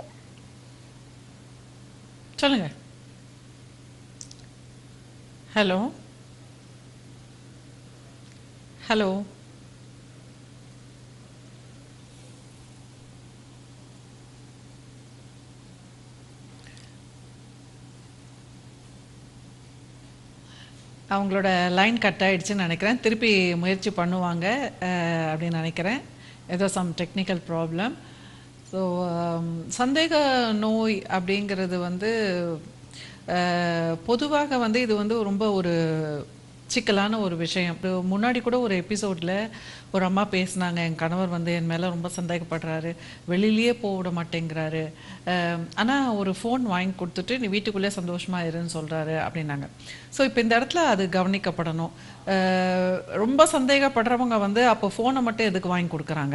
சொல்லுங்க ஹலோ ஹலோ அவங்களோட லைன் கட் ஆயிடுச்சுன்னு நினைக்கிறேன் திருப்பி முயற்சி பண்ணுவாங்க அஹ், அப்படின்னு நினைக்கிறேன் ஏதோ சம் டெக்னிக்கல் ப்ராப்ளம் ஸோ சந்தேக நோய் அப்படிங்கிறது வந்து அஹ், பொதுவாக வந்து இது வந்து ரொம்ப ஒரு சிக்கலான ஒரு விஷயம் இது முன்னாடி கூட ஒரு எபிசோடில் ஒரு அம்மா பேசுனாங்க என் கணவர் வந்து என் மேலே ரொம்ப சந்தேகப்படுறாரு வெளியிலேயே போக விட மாட்டேங்கிறாரு ஆனால் ஒரு ஃபோன் வாங்கி கொடுத்துட்டு நீ வீட்டுக்குள்ளே சந்தோஷமா இருன்னு சொல்கிறாரு அப்படின்னாங்க ஸோ இப்போ இந்த இடத்துல அது கவனிக்கப்படணும் அஹ், ரொம்ப சந்தேகப்படுறவங்க வந்து அப்போ ஃபோனை மட்டும் எதுக்கு வாங்கி கொடுக்குறாங்க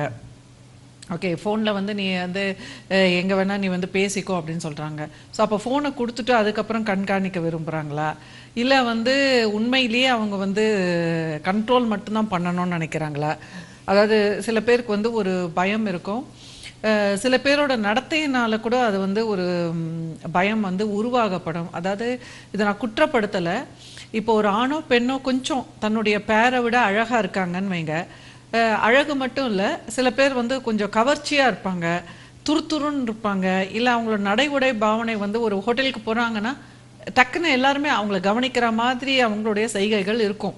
ஓகே ஃபோனில் வந்து நீ வந்து அஹ், எங்க வேணா நீ வந்து பேசிக்கோ அப்படின்னு சொல்றாங்க ஸோ அப்போ ஃபோனை கொடுத்துட்டு அதுக்கப்புறம் கண்காணிக்க விரும்புறாங்களா இல்லை வந்து உண்மையிலேயே அவங்க வந்து கண்ட்ரோல் மட்டும்தான் பண்ணணும்னு நினைக்கிறாங்களா அதாவது சில பேருக்கு வந்து ஒரு பயம் இருக்கும் அஹ், சில பேரோட நடத்தையினால கூட அது வந்து ஒரு ம், பயம் வந்து உருவாகப்படும் அதாவது இதை நான் குற்றப்படுத்தலை இப்போ ஒரு ஆணோ பெண்ணோ கொஞ்சம் தன்னுடைய பேரை விட அழகா இருக்காங்கன்னு வைங்க அஹ் அழகு மட்டும் இல்லை சில பேர் வந்து கொஞ்சம் கவர்ச்சியாக இருப்பாங்க துருதுருன்னு இருப்பாங்க இல்லை அவங்களோட நடை உடை பாவனை வந்து ஒரு ஹோட்டலுக்கு போகிறாங்கன்னா டக்குன்னு எல்லாருமே அவங்கள கவனிக்கிற மாதிரி அவங்களுடைய செய்கைகள் இருக்கும்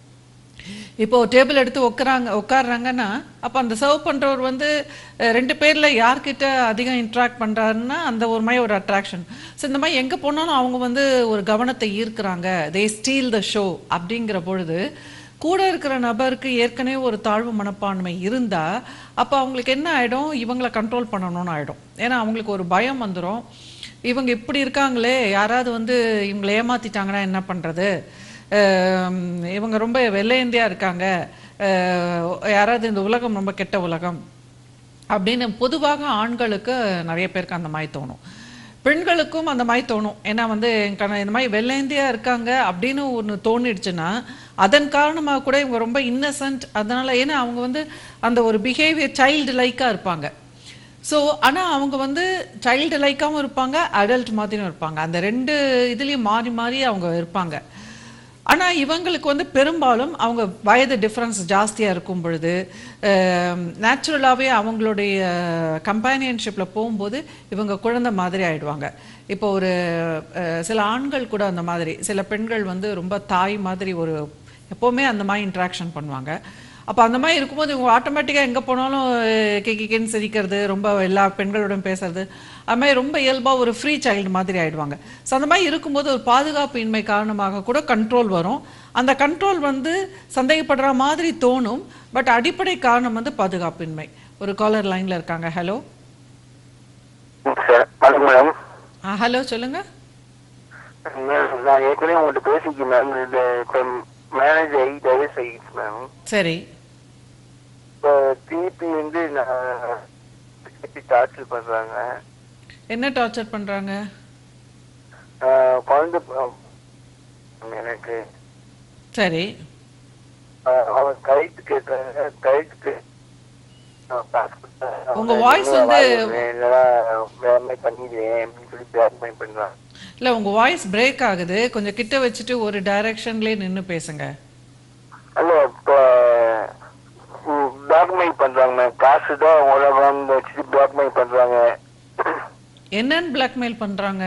இப்போ டேபிள் எடுத்து உட்காராங்க உட்காடுறாங்கன்னா அப்போ அந்த சர்வ் பண்ணுறவர் வந்து அஹ், ரெண்டு பேரில் யார்கிட்ட அதிகம் இன்ட்ராக்ட் பண்ணுறாருன்னா அந்த ஒரு மாதிரி ஒரு அட்ராக்ஷன் ஸோ இந்த மாதிரி எங்கே போனாலும் அவங்க வந்து ஒரு கவனத்தை ஈர்க்கிறாங்க தே ஸ்டீல் த ஷோ அப்படிங்கிற பொழுது கூட இருக்கிற நபருக்கு ஏற்கனவே ஒரு தாழ்வு மனப்பான்மை இருந்தா அப்போ அவங்களுக்கு என்ன ஆயிடும் இவங்களை கண்ட்ரோல் பண்ணணும்னு ஆயிடும் ஏன்னா அவங்களுக்கு ஒரு பயம் வந்துடும் இவங்க இப்படி இருக்காங்களே யாராவது வந்து இவங்களை ஏமாத்திட்டாங்கன்னா என்ன பண்றது அஹ் இவங்க ரொம்ப வெள்ளையந்தியா இருக்காங்க அஹ் யாராவது இந்த உலகம் ரொம்ப கெட்ட உலகம் அப்படின்னு பொதுவாக ஆண்களுக்கு நிறைய பேருக்கு அந்த மாதிரி தோணும் பெண்களுக்கும் அந்த மாதிரி தோணும் ஏன்னா வந்து என் கண இந்த மாதிரி வெள்ளையந்தியா இருக்காங்க அப்படின்னு ஒன்று தோணிடுச்சுன்னா அதன் காரணமாக கூட இவங்க ரொம்ப இன்னசென்ட் அதனால ஏன்னா அவங்க வந்து அந்த ஒரு பிஹேவியர் சைல்டு லைக்காக இருப்பாங்க ஸோ ஆனால் அவங்க வந்து சைல்டு லைக்காகவும் இருப்பாங்க அடல்ட் மாதிரியும் இருப்பாங்க அந்த ரெண்டு இதுலேயும் மாறி மாறி அவங்க இருப்பாங்க ஆனா இவங்களுக்கு வந்து பெரும்பாலும் அவங்க வயது டிஃப்ரென்ஸ் ஜாஸ்தியா இருக்கும் பொழுது நேச்சுரலாகவே அவங்களுடைய கம்பேனியன்ஷிப்பில் போகும்போது இவங்க குழந்தை மாதிரி ஆயிடுவாங்க இப்போ ஒரு அஹ், சில ஆண்கள் கூட அந்த மாதிரி சில பெண்கள் வந்து ரொம்ப தாய் மாதிரி ஒரு எப்போவுமே அந்த மாதிரி இன்ட்ராக்ஷன் பண்ணுவாங்க அப்போ அந்த மாதிரி இருக்கும்போது இவங்க ஆட்டோமேட்டிக்காக எங்கே போனாலும் கேக்கின்னு சிரிக்கிறது ரொம்ப எல்லா பெண்களோடும் பேசுறது அது மாதிரி ரொம்ப இயல்பாக ஒரு ஃப்ரீ சைல்டு மாதிரி ஆயிடுவாங்க ஸோ அந்த மாதிரி இருக்கும்போது ஒரு பாதுகாப்பு இன்மை காரணமாக கூட கண்ட்ரோல் வரும் அந்த கண்ட்ரோல் வந்து சந்தேகப்படுற மாதிரி தோணும் பட் அடிப்படை காரணம் வந்து பாதுகாப்பின்மை ஒரு காலர் லைனில் இருக்காங்க ஹலோ சார் வணக்கம் மேடம் ஹலோ சொல்லுங்க மேம் நான் ஏற்கனவே உங்கள்கிட்ட பேசிக்கேன் மேம் இந்த இப்போ மேரேஜ் ஆகி டைவர்ஸ் ஆகிடுச்சு மேம் சரி இப்போ திருப்பி வந்து நான் திருப்பி டார்ச்சர் பண்ணுறாங்க என்ன டார்ச்சர் பண்றாங்க குழந்தை ப- எனக்கு சரி ஆஹ் அவன் கைட்டு கேட்டாங்க கைட்டுக்கு உங்க voice வந்து- இல்லைன்னா வேற மாதிரி பண்ணிடுவேன் அப்படின்னு சொல்லி பிளாக்மெயில் பண்ணுறான் இல்லை உங்க வாய்ஸ் பிரேக் ஆகுது கொஞ்சம் கிட்ட வச்சுட்டு ஒரு டைரக்ஷன்லேயே நின்னு பேசுங்க அல்ல இப்போ பிளாக்மெயில் பண்றாங்க மேம் காசு தான் உலகம் வச்சுட்டு பிளாக்மெயில் பண்றாங்க என்னன்னு பிளாக்மெயில் பண்றாங்க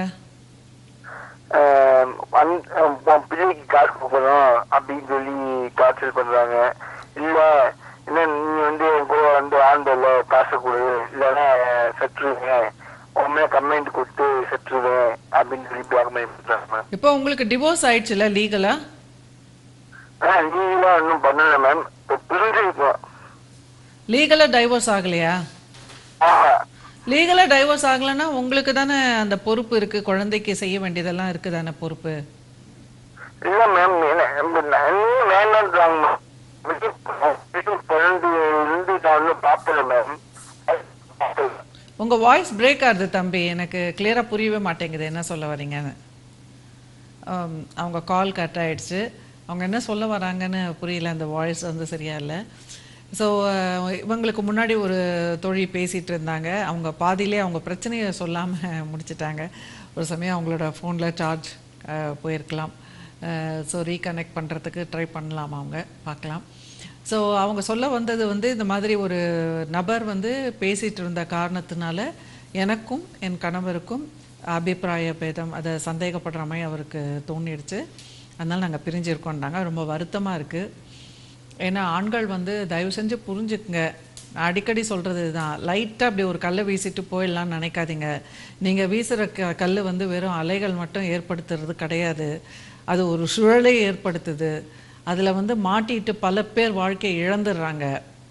ஆஹ் அந்த- உன் பிள்ளைக்கு காசு கொடுக்கணும் அப்படின்னு சொல்லி டார்ச்சர் பண்றாங்க இல்ல என்ன நீ வந்து என் கூட வந்து ஆண்டல காசு கொடு இல்லைன்னா செத்துருவேன் உன் மேல கம்ப்ளைண்ட் கொடுத்து செத்துருவேன் அப்படின்னு சொல்லி பிளாக்மெயில் பண்றாங்க மேம் இப்போ உங்களுக்கு டிவோர்ஸ் ஆயிடுச்சுல லீகலா ஆஹ் நீங்களாம் இன்னும் பண்ணல மேம் இப்போ பிரிஞ்சிருக்கோம் லீகலா டைவோர்ஸ் ஆகலையா ஆஹா லீகலா டைவோர்ஸ் ஆகலைன்னா உங்களுக்கு தானே அந்த பொறுப்பு இருக்கு குழந்தைக்கு செய்ய வேண்டியதெல்லாம் இருக்கு தானே பொறுப்பு இல்ல மேம் இன்னும் வேண்டான்றாங்க மேம் பிறந்து இருந்து நான் இன்னும் பார்க்கல மேம் உங்க வாய்ஸ் பிரேக் ஆகுது தம்பி எனக்கு கிளியரா புரியவே மாட்டேங்குது என்ன சொல்ல வரீங்கன்னு ஆம், அவங்க கால் கட் ஆயிடுச்சு அவங்க என்ன சொல்ல வராங்கன்னு புரியல அந்த வாய்ஸ் வந்து சரியா இல்லை ஸோ இவங்களுக்கு முன்னாடி ஒரு தோழி பேசிட்டு இருந்தாங்க அவங்க பாதியிலே அவங்க பிரச்சனையை சொல்லாமல் முடிச்சிட்டாங்க ஒரு சமயம் அவங்களோட ஃபோனில் சார்ஜ் போயிருக்கலாம் ஸோ ரீகனெக்ட் பண்ணுறதுக்கு ட்ரை பண்ணலாம் அவங்க பார்க்கலாம் ஸோ அவங்க சொல்ல வந்தது வந்து இந்த மாதிரி ஒரு நபர் வந்து பேசிட்டு இருந்த காரணத்தினால எனக்கும் என் கணவருக்கும் அபிப்பிராய பேதம் அதை சந்தேகப்படுற மாதிரி அவருக்கு தோணிடுச்சு அதனால நாங்கள் பிரிஞ்சிருக்கோம்னாங்க ரொம்ப வருத்தமாக இருக்குது ஏன்னா ஆண்கள் வந்து தயவு செஞ்சு புரிஞ்சுக்குங்க நான் அடிக்கடி சொல்கிறது தான் லைட்டாக அப்படி ஒரு கல்லை வீசிட்டு போயிடலாம்னு நினைக்காதீங்க நீங்கள் வீசுகிற க கல் வந்து வெறும் அலைகள் மட்டும் ஏற்படுத்துறது கிடையாது அது ஒரு சுழலை ஏற்படுத்துது அதில் வந்து மாட்டிட்டு பல பேர் வாழ்க்கையை இழந்துடுறாங்க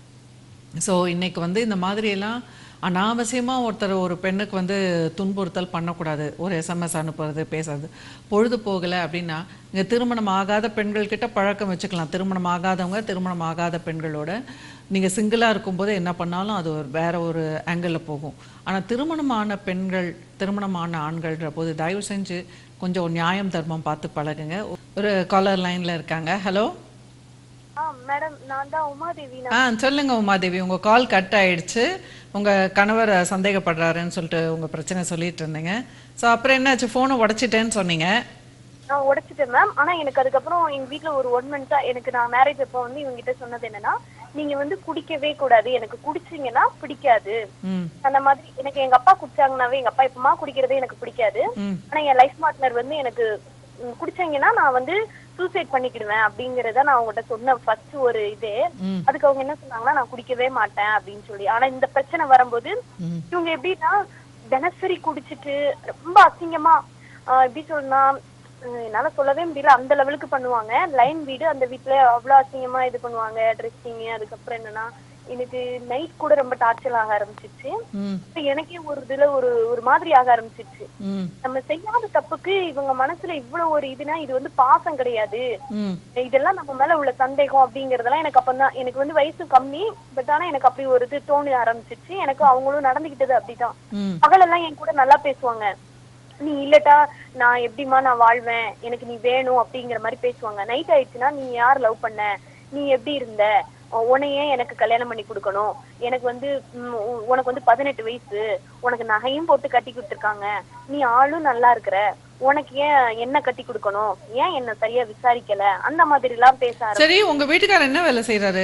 ஸோ இன்னைக்கு வந்து இந்த மாதிரியெல்லாம் அனாவசியமாக ஒருத்தர் ஒரு பெண்ணுக்கு வந்து துன்புறுத்தல் பண்ணக்கூடாது ஒரு எஸ்எம்எஸ் அனுப்புறது பேசுறது பொழுது போகலை அப்படின்னா இங்கே திருமணம் ஆகாத பெண்கள் கிட்ட பழக்கம் வச்சுக்கலாம் திருமணம் ஆகாதவங்க திருமணம் ஆகாத பெண்களோட நீங்கள் சிங்கிளாக இருக்கும்போது என்ன பண்ணாலும் அது ஒரு வேற ஒரு ஆங்கிளில் போகும் ஆனால் திருமணமான பெண்கள் திருமணமான ஆண்கள்ன்ற போது தயவு செஞ்சு கொஞ்சம் ஒரு நியாயம் தர்மம் பார்த்து பழகுங்க ஒரு காலர் லைனில் இருக்காங்க ஹலோ ஆ மேடம் நான் தான் உமாதேவி நான் ஆ சொல்லுங்க உமாதேவி உங்க கால் கட் ஆயிடுச்சு உங்க கணவர் சந்தேகப்படுறாருன்னு சொல்லிட்டு உங்க பிரச்சனை சொல்லிட்டு இருந்தீங்க ஸோ அப்புறம் என்னாச்சு ஃபோனை உடைச்சிட்டேன்னு சொன்னீங்க நான் உடைச்சிட்டேன் மேம் ஆனா எனக்கு அதுக்கப்புறம் எங்க வீட்ல ஒரு ஒன் மந்த்தா எனக்கு நான் மேரேஜ் அப்போ வந்து இவங்க கிட்ட சொன்னது என்னன்னா நீங்க வந்து குடிக்கவே கூடாது எனக்கு குடிச்சீங்கன்னா பிடிக்காது ம் அந்த மாதிரி எனக்கு எங்க அப்பா குடிச்சாங்கனாவே எங்க அப்பா இப்பமா குடிக்கிறதே எனக்கு பிடிக்காது ம் ஆனா என் லைஃப் பார்ட்னர் வந்து எனக்கு ம், குடிச்சாங்கன்னா நான் வந்து சூசைட் பண்ணிக்கிடுவேன் அப்படிங்கறத நான் அவங்ககிட்ட சொன்ன ஃபர்ஸ்ட் ஒரு இது ம். அதுக்கு அவங்க என்ன சொன்னாங்கன்னா நான் குடிக்கவே மாட்டேன் அப்படின்னு சொல்லி ஆனா இந்த பிரச்சனை வரும்போது ம். இவங்க எப்படின்னா தினசரி குடிச்சிட்டு ரொம்ப அசிங்கமா ஆஹ் எப்படி சொல்லணும்னா உம் என்னால சொல்லவே முடியல அந்த லெவலுக்கு பண்ணுவாங்க லைன் வீடு அந்த வீட்ல அவ்வளவு அசிங்கமா இது பண்ணுவாங்க ட்ரெஸ்ஸிங் அதுக்கப்புறம் என்னன்னா எனக்கு நைட் கூட ரொம்ப டார்ச்சர் ஆக ஆரம்பிச்சிருச்சு ம் இப்ப எனக்கே ஒரு இதுல ஒரு ஒரு மாதிரி ஆக ஆரம்பிச்சிருச்சு ம் நம்ம செய்யாத தப்புக்கு இவங்க மனசுல இவ்வளவு ஒரு இதுனா இது வந்து பாசம் கிடையாது ம் இதெல்லாம் நம்ம மேல உள்ள சந்தேகம் அப்படிங்கறதெல்லாம் எனக்கு அப்பதான் எனக்கு வந்து வயசு கம்மி பட் ஆனா எனக்கு அப்படி ஒரு இது தோணி ஆரம்பிச்சிருச்சு எனக்கு அவங்களும் நடந்துகிட்டது அப்படிதான் ம் பகலெல்லாம் என் கூட நல்லா பேசுவாங்க நீ இல்லட்டா நான் எப்படிம்மா நான் வாழ்வேன் எனக்கு நீ வேணும் அப்படிங்கிற மாதிரி பேசுவாங்க நைட் ஆயிடுச்சுன்னா நீ யார் லவ் பண்ண நீ எப்படி இருந்த உ- உன்னையே எனக்கு கல்யாணம் பண்ணி கொடுக்கணும் எனக்கு வந்து ம், உ- உனக்கு வந்து பதினெட்டு வயசு உனக்கு நகையும் போட்டு கட்டி கொடுத்துருக்காங்க நீ ஆளும் நல்லா இருக்கிற உனக்கு ஏன் என்ன கட்டி கொடுக்கணும் ஏன் என்ன சரியா விசாரிக்கல அந்த மாதிரி எல்லாம் பேச ஆரம்பி- சரி உங்க வீட்டுக்காரர் என்ன வேலை செய்றாரு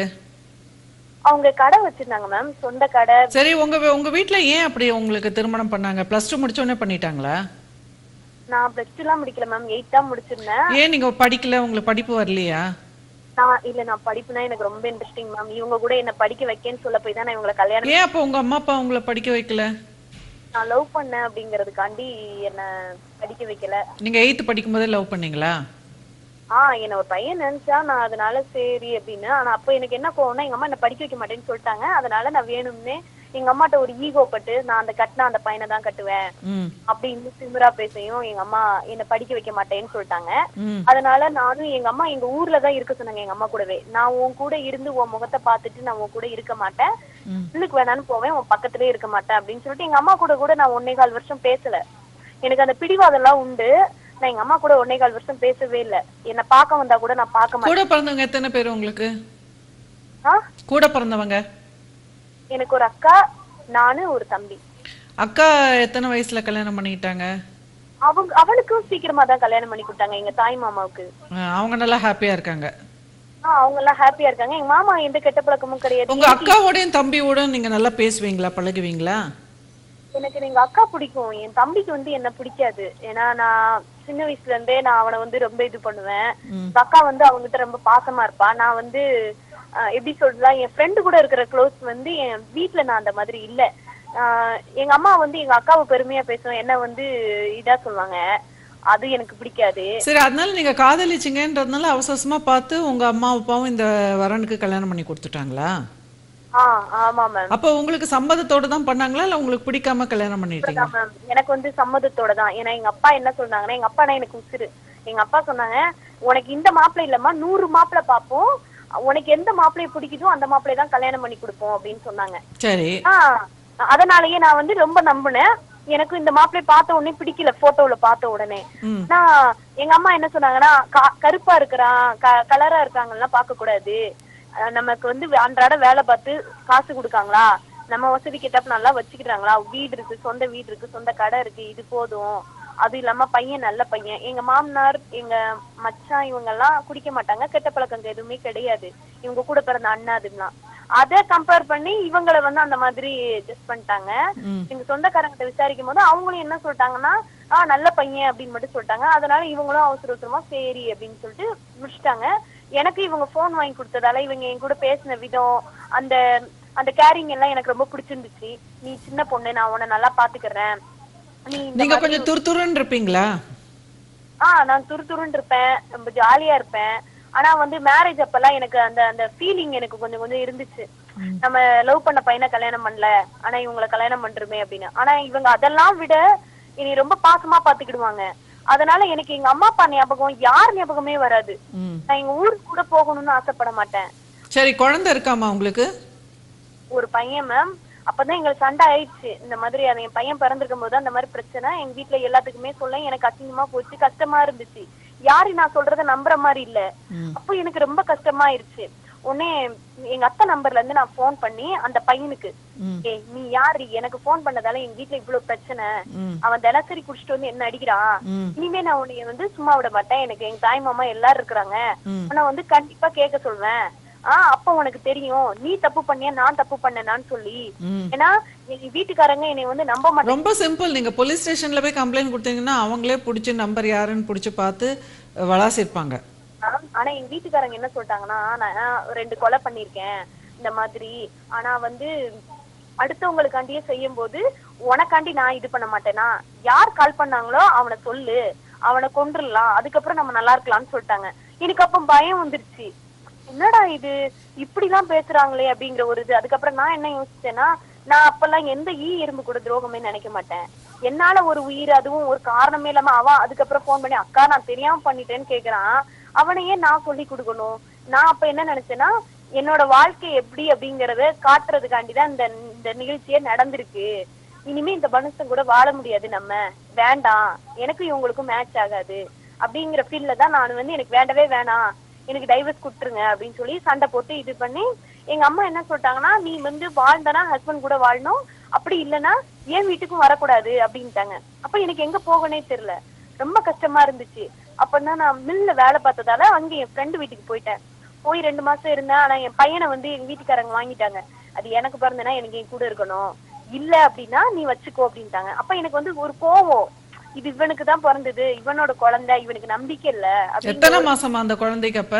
அவங்க கடை வச்சிருந்தாங்க மேம் சொந்த கடை சரி உங்க வீ- உங்க வீட்ல ஏன் அப்படி உங்களுக்கு திருமணம் பண்ணாங்க ப்ளஸ் டூ முடிச்ச உடனே பண்ணிட்டாங்களா நான் பிளஸ் டூ எல்லாம் முடிக்கல மேம் எயிட் தான் முடிச்சிருந்தேன் ஏன் நீங்க படிக்கல உங்களுக்கு படிப்பு வரலையா நான் இல்ல நான் படிப்புனா எனக்கு ரொம்ப இன்ட்ரெஸ்டிங் மேம் இவங்க கூட என்ன படிக்க வைக்கேன்னு சொல்ல போய் தான் நான் இவங்களை கல்யாணம் ஏன் அப்போ உங்க அம்மா அப்பா உங்களை படிக்க வைக்கல நான் லவ் பண்ணேன் அப்படிங்கறதுக்காண்டி என்ன படிக்க வைக்கல நீங்க எயித்து படிக்கும்போதே லவ் பண்ணீங்களா ஆ என்ன ஒரு பையன் நினைச்சா நான் அதனால சரி அப்படின்னு ஆனா அப்போ எனக்கு என்ன கோவம்னா எங்க அம்மா என்ன படிக்க வைக்க மாட்டேன்னு சொல்லிட்டாங்க அதனால நான் வேணும்னே எங்க அம்மாட்ட ஒரு ஈகோ பட்டு நான் அந்த கட்டினா அந்த பையனை தான் கட்டுவேன் ம் அப்படின்னு திமிரா பேசையும் எங்க அம்மா என்ன படிக்க வைக்க மாட்டேன்னு சொல்லிட்டாங்க ம் அதனால நானும் எங்க அம்மா எங்க ஊர்ல தான் இருக்க சொன்னாங்க எங்க அம்மா கூடவே நான் உன் கூட இருந்து உன் முகத்தை பார்த்துட்டு நான் உன் கூட இருக்க மாட்டேன் ம். உள்ளுக்கு வேணான்னு போவேன் உன் பக்கத்துலயே இருக்க மாட்டேன் அப்படின்னு சொல்லிட்டு எங்க அம்மா கூட கூட நான் ஒன்னே கால் வருஷம் பேசல எனக்கு அந்த பிடிவாதம் எல்லாம் உண்டு நான் எங்க அம்மா கூட ஒன்னே கால் வருஷம் பேசவே இல்ல என்ன பார்க்க வந்தா கூட நான் பார்க்க மாட்டேன் கூட பிறந்தவங்க எத்தனை பேர் உங்களுக்கு ஆ? கூட பிறந்தவங்க எனக்கு ஒரு அக்கா நானு ஒரு தம்பி அக்கா எத்தனை வயசுல கல்யாணம் பண்ணிக்கிட்டாங்க அவங்க அவனுக்கும் சீக்கிரமா தான் கல்யாணம் பண்ணி கொடுத்தாங்க எங்க தாய் மாமாவுக்கு அஹ் அவங்க நல்லா ஹாப்பியா இருக்காங்க ஆ அவங்க எல்லாம் ஹாப்பியா இருக்காங்க எங்க மாமா எந்த கெட்ட பழக்கமும் கிடையாது உங்க அக்காவோடையும் தம்பியோடையும் நீங்க நல்லா பேசுவீங்களா பழகுவீங்களா எனக்கு எங்க அக்கா பிடிக்கும் என் தம்பிக்கு வந்து என்ன பிடிக்காது ஏன்னா நான் சின்ன வயசுல இருந்தே நான் அவனை வந்து ரொம்ப இது பண்ணுவேன் எங்க அக்கா வந்து அவங்ககிட்ட ரொம்ப பாசமா இருப்பா நான் வந்து ஆஹ், எப்படி சொல்றதுலாம் என் ஃப்ரெண்டு கூட இருக்கிற க்ளோஸ் வந்து என் வீட்ல நான் அந்த மாதிரி இல்ல ஆஹ், எங்க அம்மா வந்து எங்க அக்காவை பெருமையா பேசுவேன் என்ன வந்து இதா சொல்லுவாங்க அது எனக்கு பிடிக்காது சரி அதனால நீங்க காதலிச்சிங்கன்றதுனால அவசரமா பார்த்து உங்க அம்மா அப்பாவும் இந்த வரனுக்கு கல்யாணம் பண்ணி கொடுத்துட்டாங்களா ஆ ஆமா மேம் அப்போ உங்களுக்கு சம்மதத்தோட தான் பண்ணாங்களா இல்ல உங்களுக்கு பிடிக்காம கல்யாணம் பண்ணிட்டீங்க மேம் எனக்கு வந்து சம்மதத்தோட தான் ஏன்னா எங்க அப்பா என்ன சொன்னாங்கன்னா எங்க அப்பானா எனக்கு உசுரு எங்க அப்பா சொன்னாங்க உனக்கு இந்த மாப்பிள்ளை இல்லம்மா நூறு மாப்பிள்ளை பார்ப்போம் உனக்கு எந்த மாப்பிள்ளைய பிடிக்குதோ அந்த மாப்பிள்ளைய தான் கல்யாணம் பண்ணி கொடுப்போம் அப்படின்னு சொன்னாங்க சரி ஆ அதனாலயே நான் வந்து ரொம்ப நம்பினேன் எனக்கு இந்த மாப்பிள்ளைய பார்த்த உடனே பிடிக்கல போட்டோல பார்த்த உடனே ம் நான் எங்க அம்மா என்ன சொன்னாங்கன்னா கா- கருப்பா இருக்கிறான் க- கலரா இருக்காங்கலாம் பார்க்க கூடாது அஹ் நமக்கு வந்து அன்றாட வேலை பார்த்து காசு கொடுக்காங்களா நம்ம வசதி கேட்டப்ப நல்லா வச்சுக்கிறாங்களா வீடு இருக்கு சொந்த வீடு இருக்கு சொந்த கடை இருக்கு இது போதும் அது இல்லாம பையன் நல்ல பையன் எங்க மாமனார் எங்க மச்சான் இவங்க எல்லாம் குடிக்க மாட்டாங்க கெட்ட பழக்கம் எதுவுமே கிடையாது இவங்க கூட பிறந்த அண்ணா அதுலாம் அத கம்பேர் பண்ணி இவங்கள வந்து அந்த மாதிரி ஜஸ்ட் பண்ணிட்டாங்க ம் எங்க சொந்தக்காரங்கிட்ட விசாரிக்கும் போது அவங்களும் என்ன சொல்லிட்டாங்கன்னா ஆ நல்ல பையன் அப்படின்னு மட்டும் சொல்லிட்டாங்க அதனால இவங்களும் அவசர அவசரமா சரி அப்படின்னு சொல்லிட்டு முடிச்சிட்டாங்க எனக்கு இவங்க போன் வாங்கி கொடுத்ததால இவங்க என் கூட பேசின விதம் அந்த அந்த கேரிங் எல்லாம் எனக்கு ரொம்ப பிடிச்சிருந்துச்சு நீ சின்ன பொண்ணு நான் உன்னை நல்லா பாத்துக்கிறேன் நீ இந்த நீங்க மாதிரி- கொஞ்சம் துருதுருன்னு இருப்பீங்களா ஆ நான் துரு துருன்னு இருப்பேன் ரொம்ப ஜாலியா இருப்பேன் ஆனா வந்து மேரேஜ் அப்பெல்லாம் எனக்கு அந்த அந்த ஃபீலிங் எனக்கு கொஞ்சம் கொஞ்சம் இருந்துச்சு நம்ம லவ் பண்ண பையனை கல்யாணம் பண்ணல ஆனா இவங்களை கல்யாணம் பண்றோமே அப்படின்னு ஆனா இவங்க அதெல்லாம் விட இனி ரொம்ப பாசமா பாத்துக்கிடுவாங்க அதனால எனக்கு எங்க அம்மா அப்பா ஞாபகம் யார் ஞாபகமே வராது ம் நான் எங்க ஊருக்கு கூட போகணும்னு ஆசைப்பட மாட்டேன் சரி குழந்தை இருக்காமா உங்களுக்கு ஒரு பையன் மேம் அப்பதான் எங்களுக்கு சண்டை ஆயிடுச்சு இந்த மாதிரி அது என் பையன் பிறந்திருக்கும் போது அந்த மாதிரி பிரச்சனை எங்க வீட்ல எல்லாத்துக்குமே சொல்ல எனக்கு அசிங்கமா போச்சு கஷ்டமா இருந்துச்சு யாரு நான் சொல்றத நம்புற மாதிரி இல்ல அப்போ எனக்கு ரொம்ப கஷ்டமா ஆயிருச்சு உடனே எங்க அத்தை நம்பர்ல இருந்து நான் ஃபோன் பண்ணி அந்த பையனுக்கு ம். ஏய் நீ யாரு எனக்கு ஃபோன் பண்ணதால எங்க வீட்ல இவ்வளவு பிரச்சனை ம். அவன் தினசரி குடிச்சிட்டு வந்து என்ன அடிக்கிறான் ம். இனிமே நான் உன்னைய வந்து சும்மா விட மாட்டேன் எனக்கு எங்க தாய் மாமா எல்லாரும் இருக்கிறாங்க ம். ஆனா வந்து கண்டிப்பா கேட்க சொல்வேன் ஆஹ் அப்ப உனக்கு தெரியும் நீ தப்பு பண்ணியா நான் தப்பு பண்ணேனான்னு சொல்லி ம். ஏன்னா எங்க வீட்டுக்காரங்க என்னை வந்து நம்ப மாட்டாங்க ரொம்ப சிம்பிள் நீங்க போலீஸ் ஸ்டேஷன்ல போய் கம்ப்ளைண்ட் கொடுத்தீங்கன்னா அவங்களே பிடிச்சி நம்பர் யாருன்னு பிடிச்சி பார்த்து அஹ், விளாசிருப்பாங்க ஆனா எங்க வீட்டுக்காரங்க என்ன சொல்லிட்டாங்கன்னா நான் ரெண்டு கொலை பண்ணிருக்கேன் இந்த மாதிரி ஆனா வந்து அடுத்தவங்களுக்காண்டியே செய்யும் போது உனக்காண்டி நான் இது பண்ண மாட்டேனா யார் கால் பண்ணாங்களோ அவனை சொல்லு அவனை கொன்றுடலாம் அதுக்கப்புறம் நம்ம நல்லா இருக்கலாம்னு சொல்லிட்டாங்க எனக்கு அப்ப பயம் வந்துருச்சு என்னடா இது இப்படி எல்லாம் பேசுறாங்களே அப்படிங்கிற ஒரு இது அதுக்கப்புறம் நான் என்ன யோசிச்சேன்னா நான் அப்பெல்லாம் எந்த ஈ எறும்பு கூட துரோகமே நினைக்க மாட்டேன் என்னால ஒரு உயிர் அதுவும் ஒரு காரணமே இல்லாம அவன் அதுக்கப்புறம் ஃபோன் பண்ணி அக்கா நான் தெரியாம பண்ணிட்டேன்னு கேக்குறான் அவனையே நான் சொல்லி கொடுக்கணும் நான் அப்ப என்ன நினைச்சேன்னா என்னோட வாழ்க்கை எப்படி அப்படிங்கறத காட்டுறதுக்காண்டிதான் இந்த இந்த நிகழ்ச்சியே நடந்திருக்கு இனிமே இந்த மனுஷன் கூட வாழ முடியாது நம்ம வேண்டாம் எனக்கும் இவங்களுக்கும் மேட்ச் ஆகாது அப்படிங்கிற ஃபீல்ல தான் நான் வந்து எனக்கு வேண்டவே வேணாம் எனக்கு டைவர்ஸ் கொடுத்துருங்க அப்படின்னு சொல்லி சண்டை போட்டு இது பண்ணி எங்க அம்மா என்ன சொல்லிட்டாங்கன்னா நீ வந்து வாழ்ந்தனா ஹஸ்பண்ட் கூட வாழணும் அப்படி இல்லைன்னா ஏன் வீட்டுக்கும் வரக்கூடாது அப்படின்ட்டாங்க அப்ப எனக்கு எங்க போகனே தெரியல ரொம்ப கஷ்டமா இருந்துச்சு அப்பன்னா நான் மில்ல வேலை பார்த்ததால அங்க என் ஃப்ரெண்டு வீட்டுக்கு போயிட்டேன் போய் ரெண்டு மாசம் இருந்தேன் ஆனா என் பையனை வந்து எங்க வீட்டுக்காரங்க வாங்கிட்டாங்க அது எனக்கு பிறந்தனா எனக்கு என் கூட இருக்கணும் இல்ல அப்படின்னா நீ வச்சுக்கோ அப்படின்ட்டாங்க அப்ப எனக்கு வந்து ஒரு கோவம் இது இவனுக்கு தான் பிறந்தது இவனோட குழந்தை இவனுக்கு நம்பிக்கை இல்ல அப்படின்னு எத்தனை மாசமா அந்த குழந்தைக்கு அப்ப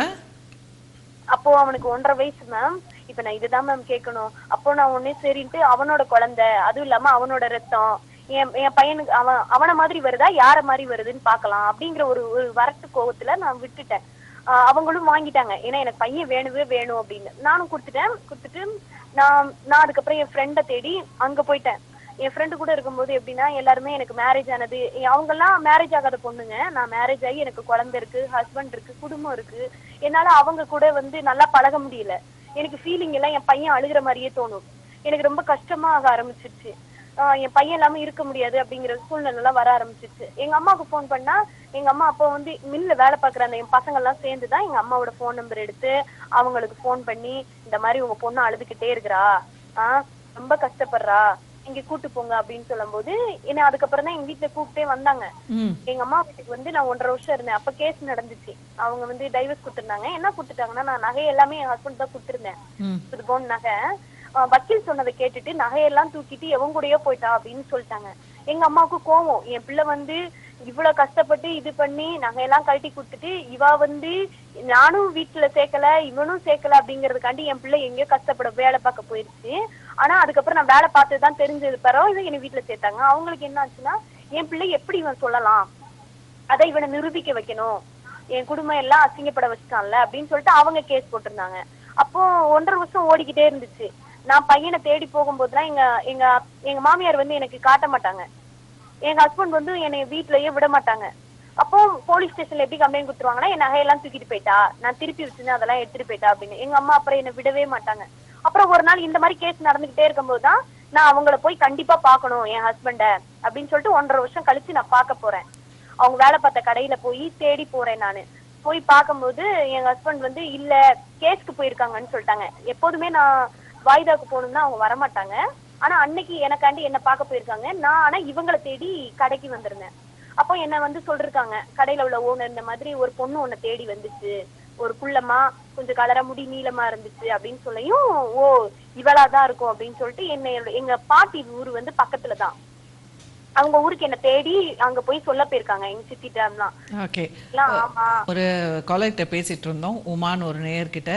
அப்போ அவனுக்கு ஒன்றரை வயசு மேம் இப்ப நான் இதுதான் மேம் கேட்கணும் அப்போ நான் உடனே சரின்ட்டு அவனோட குழந்தை அதுவும் இல்லாம அவனோட ரத்தம் என் என் பையனுக்கு அவன் அவன மாதிரி வருதா யார மாதிரி வருதுன்னு பார்க்கலாம் அப்படிங்கிற ஒரு ஒரு வரட்டு கோவத்துல நான் விட்டுட்டேன் ஆஹ் அவங்களும் வாங்கிட்டாங்க ஏன்னா எனக்கு பையன் வேணுவே வேணும் அப்படின்னு நானும் கொடுத்துட்டேன் கொடுத்துட்டு நான் நான் அதுக்கப்புறம் என் ஃப்ரெண்டை தேடி அங்க போயிட்டேன் என் ஃப்ரெண்டு கூட இருக்கும்போது எப்படின்னா எல்லாருமே எனக்கு மேரேஜ் ஆனது அவங்க எல்லாம் மேரேஜ் ஆகாத பொண்ணுங்க நான் மேரேஜ் ஆகி எனக்கு குழந்தை இருக்கு ஹஸ்பண்ட் இருக்கு குடும்பம் இருக்கு என்னால அவங்க கூட வந்து நல்லா பழக முடியல எனக்கு ஃபீலிங் எல்லாம் என் பையன் அழுகிற மாதிரியே தோணும் எனக்கு ரொம்ப கஷ்டமா ஆக ஆரம்பிச்சிருச்சு ஆஹ் என் பையன் இல்லாம இருக்க முடியாது அப்படிங்கிற சூழ்நிலை எல்லாம் வர ஆரம்பிச்சிருச்சு எங்க அம்மாவுக்கு ஃபோன் பண்ணா எங்க அம்மா அப்போ வந்து மில்ல வேலை பாக்குற அந்த என் பசங்க எல்லாம் சேர்ந்து தான் எங்க அம்மாவோட ஃபோன் நம்பர் எடுத்து அவங்களுக்கு ஃபோன் பண்ணி இந்த மாதிரி உங்க பொண்ணு அழுதுகிட்டே இருக்கிறா ஆஹ் ரொம்ப கஷ்டப்படுறா இங்க கூட்டு போங்க அப்படின்னு சொல்லும்போது என்ன அதுக்கப்புறம் தான் எங்க வீட்டுல கூப்பிட்டே வந்தாங்க ம் எங்க அம்மா வீட்டுக்கு வந்து நான் ஒன்றரை வருஷம் இருந்தேன் அப்ப கேஸ் நடந்துச்சு அவங்க வந்து டைவர்ஸ் கொடுத்திருந்தாங்க என்ன கொடுத்துட்டாங்கன்னா நான் நகை எல்லாமே என் ஹஸ்பண்ட் தான் கொடுத்திருந்தேன் ம் இது பவுன் நகை ஆஹ் வக்கீல் சொன்னதை கேட்டுட்டு நகையெல்லாம் தூக்கிட்டு எவன் கூடயோ போயிட்டா அப்படின்னு சொல்லிட்டாங்க எங்க அம்மாவுக்கு கோவம் என் பிள்ளை வந்து இவ்வளவு கஷ்டப்பட்டு இது பண்ணி நகையெல்லாம் கழட்டி கொடுத்துட்டு இவ வந்து நானும் வீட்டுல சேர்க்கல இவனும் சேர்க்கல அப்படிங்கறதுக்காண்டி என் பிள்ளை எங்கேயோ கஷ்டப்பட வேலை பார்க்க போயிருச்சு ஆனா அதுக்கப்புறம் நான் வேலை பார்த்து தான் தெரிஞ்சது பரவாயில்ல என்னை வீட்டுல சேர்த்தாங்க அவங்களுக்கு என்ன ஆச்சுன்னா என் பிள்ளை எப்படி இவன் சொல்லலாம் அதை இவனை நிரூபிக்க வைக்கணும் என் குடும்பம் எல்லாம் அசிங்கப்பட வச்சுட்டான்ல அப்படின்னு சொல்லிட்டு அவங்க கேஸ் போட்டிருந்தாங்க அப்போ ஒன்றரை வருஷம் ஓடிக்கிட்டே இருந்துச்சு நான் பையனை தேடி போகும்போதுலாம் எங்க எங்க எங்க மாமியார் வந்து எனக்கு காட்ட மாட்டாங்க எங்க ஹஸ்பண்ட் வந்து என்னை வீட்லயே விட மாட்டாங்க அப்போ போலீஸ் ஸ்டேஷன்ல எப்படி கம்ப்ளைண்ட் கொடுத்துருவாங்கன்னா என் நகையெல்லாம் தூக்கிட்டு போயிட்டா நான் திருப்பி வச்சிருந்தேன் அதெல்லாம் எடுத்துட்டு போயிட்டா அப்படின்னு எங்க அம்மா அப்புறம் என்னை விடவே மாட்டாங்க அப்புறம் ஒரு நாள் இந்த மாதிரி கேஸ் நடந்துகிட்டே இருக்கும்போது தான் நான் அவங்கள போய் கண்டிப்பா பார்க்கணும் என் ஹஸ்பண்ட அப்படின்னு சொல்லிட்டு ஒன்றரை வருஷம் கழிச்சு நான் பார்க்க போறேன் அவங்க வேலை பார்த்த கடையில போய் தேடி போறேன் நானு போய் பார்க்கும்போது என் ஹஸ்பண்ட் வந்து இல்ல கேஸ்க்கு போயிருக்காங்கன்னு சொல்லிட்டாங்க எப்போதுமே நான் வாய்தாக்கு போகணும்னா அவங்க வரமாட்டாங்க ஆனா அன்னைக்கு எனக்காண்டி என்ன பார்க்க போயிருக்காங்க நான் ஆனா இவங்கள தேடி கடைக்கு வந்திருந்தேன் அப்போ என்ன வந்து சொல்லிருக்காங்க கடையில உள்ள ஓனர் இந்த மாதிரி ஒரு பொண்ணு உன்னை தேடி வந்துச்சு ஒரு குள்ளமா கொஞ்சம் கலரா முடி நீளமா இருந்துச்சு அப்படின்னு சொல்லியும் ஓ இவளா தான் இருக்கும் அப்படின்னு சொல்லிட்டு என்ன எங்க பாட்டி ஊர் வந்து பக்கத்துல தான் அவங்க ஊருக்கு என்ன தேடி அங்க போய் சொல்ல போயிருக்காங்க எங்க சித்திட்டாம்லாம் ஓகே எல்லாம் ஆமா ஒரு காலர்கிட்ட பேசிட்டு இருந்தோம் உமான்னு ஒரு நேயர்கிட்ட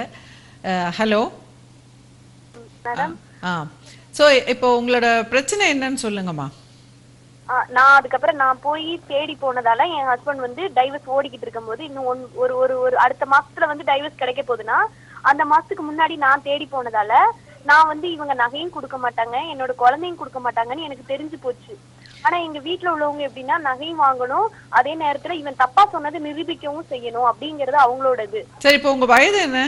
ஹலோ மேடம் ஆ ஸோ இப்போ உங்களோட பிரச்சனை என்னன்னு சொல்லுங்கம்மா ஆ, நான் அதுக்கப்புறம் நான் போய் தேடி போனதால என் ஹஸ்பண்ட் வந்து டைவர்ஸ் ஓடிக்கிட்டு இருக்கும்போது இன்னும் ஒன் ஒரு ஒரு ஒரு அடுத்த மாசத்துல வந்து டைவர்ஸ் கிடைக்க போகுதுன்னா அந்த மாசத்துக்கு முன்னாடி நான் தேடி போனதால நான் வந்து இவங்க நகையும் கொடுக்க மாட்டாங்க என்னோட குழந்தையும் கொடுக்க மாட்டாங்கன்னு எனக்கு தெரிஞ்சு போச்சு ஆனா எங்க வீட்ல உள்ளவங்க எப்படின்னா நகையும் வாங்கணும் அதே நேரத்துல இவன் தப்பா சொன்னதை நிரூபிக்கவும் செய்யணும் அப்படிங்கறது அவங்களோடது சரி இப்போ உங்க வயது என்ன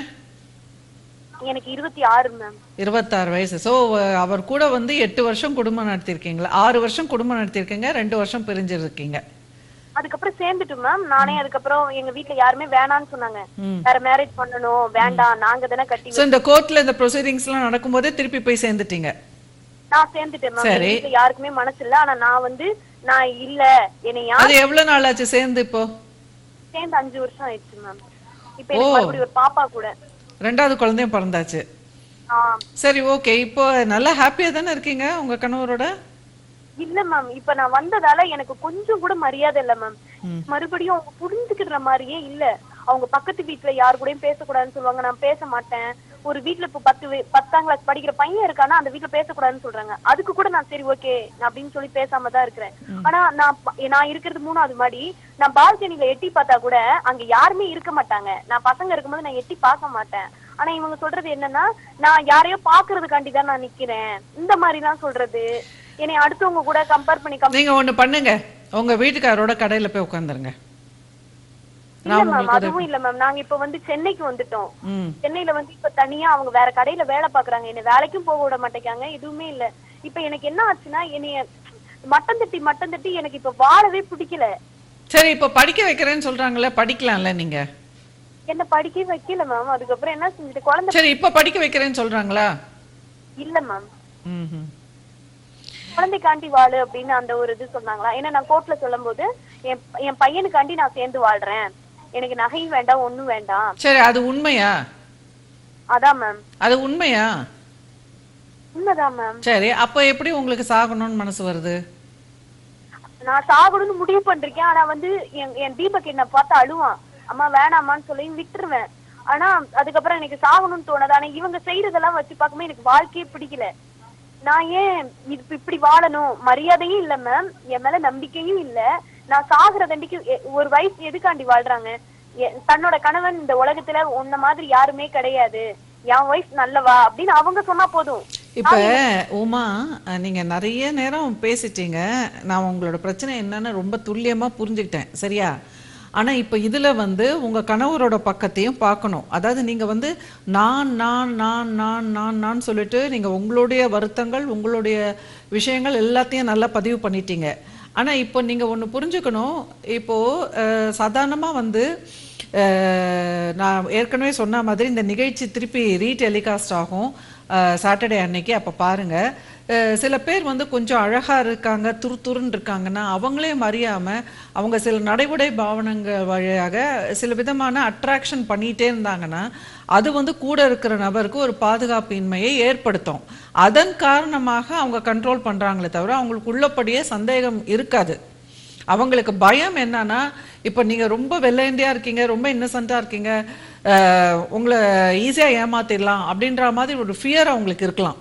எனக்கு இருபத்தி ஆறு மேம் இருபத்தாறு வயசு ஸோ அவர் கூட வந்து எட்டு வருஷம் குடும்பம் நடத்தியிருக்கீங்களா ஆறு வருஷம் குடும்பம் நடத்தியிருக்கீங்க ரெண்டு வருஷம் பிரிஞ்சிருக்கீங்க அதுக்கப்புறம் சேர்ந்துட்டு மேம் நானே அதுக்கப்புறம் எங்க வீட்ல யாருமே வேணாம்னு சொன்னாங்க ம். வேற மேரேஜ் பண்ணணும் வேண்டாம் நாங்க தானே கட்டி ஸோ இந்த கோர்ட்ல இந்த ப்ரொசீடிங்ஸ்லாம் நடக்கும்போதே திருப்பி போய் சேர்ந்துட்டீங்க நான் சேர்ந்துட்டேன் மேம் சரி. எங்க வீட்ல யாருக்குமே மனசு இல்ல ஆனா நான் வந்து நான் இல்ல என்னை யார் அது எவ்வளவு நாள் ஆச்சு சேர்ந்து இப்போ சேர்ந்து அஞ்சு வருஷம் ஆயிடுச்சு மேம் இப்ப எனக்கு மறுபடியும் ஒரு பாப்பா கூட ரெண்டாவது குழந்தையும் பிறந்தாச்சு ஆ, சரி ஓகே இப்போ நல்லா ஹாப்பியா தானே இருக்கீங்க உங்க கணவரோட இல்ல மேம் இப்ப நான் வந்ததால எனக்கு கொஞ்சம் கூட மரியாதை இல்ல மேம் மறுபடியும் அவங்க புரிஞ்சுக்கிற மாதிரியே இல்ல அவங்க பக்கத்து வீட்ல யாரு கூடயும் பேசக்கூடாதுன்னு சொல்லுவாங்க நான் பேச மாட்டேன் ஒரு வீட்ல இப்ப பத்து வே- பத்தாம் கிளாஸ் படிக்கிற பையன் இருக்கானா அந்த வீட்ல பேசக்கூடாதுன்னு சொல்றாங்க அதுக்கு கூட நான் சரி ஓகே அப்படின்னு சொல்லி பேசாம தான் இருக்கிறேன் ஆனா நான் ப- நான் இருக்கிறது மூணாவது மாடி நான் பால்கனில எட்டி பார்த்தா கூட அங்க யாருமே இருக்க மாட்டாங்க நான் பசங்க இருக்கும்போது நான் எட்டி பார்க்க மாட்டேன் ஆனா இவங்க சொல்றது என்னன்னா நான் யாரையோ பாக்குறதுக்காண்டி தான் நான் நிக்கிறேன் இந்த மாதிரி எல்லாம் சொல்றது என்னை அடுத்தவங்க கூட கம்பேர் பண்ணி compare- நீங்க ஒண்ணு பண்ணுங்க உங்க வீட்டுக்காரோட கடையில போய் உட்காந்துருங்க இல்ல மேம் அதுவும் இல்ல மேம் நாங்க இப்ப வந்து சென்னைக்கு வந்துட்டோம் ம் சென்னையில வந்து இப்ப தனியா அவங்க வேற கடையில வேலை பாக்குறாங்க என்ன வேலைக்கும் போக விட மாட்டேங்காங்க எதுவுமே இல்ல இப்ப எனக்கு என்ன ஆச்சுன்னா என்னைய மட்டம் தட்டி மட்டம் தட்டி எனக்கு இப்ப வாழவே பிடிக்கல சரி இப்போ படிக்க வைக்கிறேன்னு சொல்றாங்கல்ல படிக்கலாம்ல நீங்க என்ன படிக்க வைக்கல மேம் அதுக்கப்புறம் என்ன செஞ்சுட்டு குழந்தை சரி இப்போ படிக்க வைக்கிறேன்னு சொல்றாங்களா இல்ல மேம் ம் குழந்தைக்காண்டி வாழு அப்படின்னு அந்த ஒரு இது சொன்னாங்களா ஏன்னா நான் கோர்ட்ல சொல்லும் போது என் என் பையனுக்காண்டி நான் சேர்ந்து வாழ்றேன் எனக்கு நகையும் வேண்டாம் ஒண்ணும் வேண்டாம் சரி அது உண்மையா அதான் மேம் அது உண்மையா உண்மைதான் மேம் சரி அப்போ எப்படி உங்களுக்கு சாகணும்னு மனசு வருது நான் சாகணும்னு முடிவு பண்றேன் ஆனா வந்து என் என் தீபக் என்ன பார்த்து அழுவான் அம்மா வேணாமான்னு சொல்லி விட்டுருவேன் ஆனா அதுக்கப்புறம் எனக்கு சாகணும்னு தோணுது ஆனா இவங்க செய்யறதெல்லாம் வச்சு பார்க்கும்போது எனக்கு வாழ்க்கையே பிடிக்கல நான் ஏன் இது இப்ப இப்படி வாழணும் மரியாதையும் இல்ல மேம் என் மேல நம்பிக்கையும் இல்ல நான் சாகுற தண்டிக்கு எ- ஒரு வயசு எதுக்காண்டி வாழ்றாங்க எ- தன்னோட கணவன் இந்த உலகத்துல உன்ன மாதிரி யாருமே கிடையாது என் வயசு நல்லவா அப்படின்னு அவங்க சொன்னா போதும் இப்போ உமா அஹ், நீங்க நிறைய நேரம் பேசிட்டீங்க நான் உங்களோட பிரச்சனை என்னன்னு ரொம்ப துல்லியமா புரிஞ்சுக்கிட்டேன் சரியா ஆனா இப்போ இதுல வந்து உங்க கணவரோட பக்கத்தையும் பார்க்கணும் அதாவது நீங்க வந்து நான் நான் நான் நான் நான் நான் சொல்லிட்டு நீங்க உங்களுடைய வருத்தங்கள் உங்களுடைய விஷயங்கள் எல்லாத்தையும் நல்லா பதிவு பண்ணிட்டீங்க ஆனா இப்போ நீங்க ஒண்ணு புரிஞ்சுக்கணும் இப்போ அஹ், சாதாரணமா வந்து அஹ், நான் ஏற்கனவே சொன்ன மாதிரி இந்த நிகழ்ச்சி திருப்பி ரீடெலிகாஸ்ட் ஆகும் சாட்டர்டே அன்னைக்கு அப்போ பாருங்க அஹ், சில பேர் வந்து கொஞ்சம் அழகா இருக்காங்க துரு துருன்னு இருக்காங்கன்னா அவங்களே அறியாம அவங்க சில நடைமுறை பாவனங்கள் வழியாக சில விதமான அட்ராக்ஷன் பண்ணிட்டே இருந்தாங்கன்னா அது வந்து கூட இருக்கிற நபருக்கு ஒரு பாதுகாப்பின்மையை ஏற்படுத்தும் அதன் காரணமாக அவங்க கண்ட்ரோல் பண்றாங்களே தவிர அவங்களுக்கு உள்ளபடியே சந்தேகம் இருக்காது அவங்களுக்கு பயம் என்னன்னா இப்போ நீங்க ரொம்ப வெள்ளையண்டியா இருக்கீங்க ரொம்ப இன்னசென்ட்டா இருக்கீங்க அஹ், உங்களை ஈஸியா ஏமாத்திடலாம் அப்படின்ற மாதிரி ஒரு ஃபியர் அவங்களுக்கு இருக்கலாம்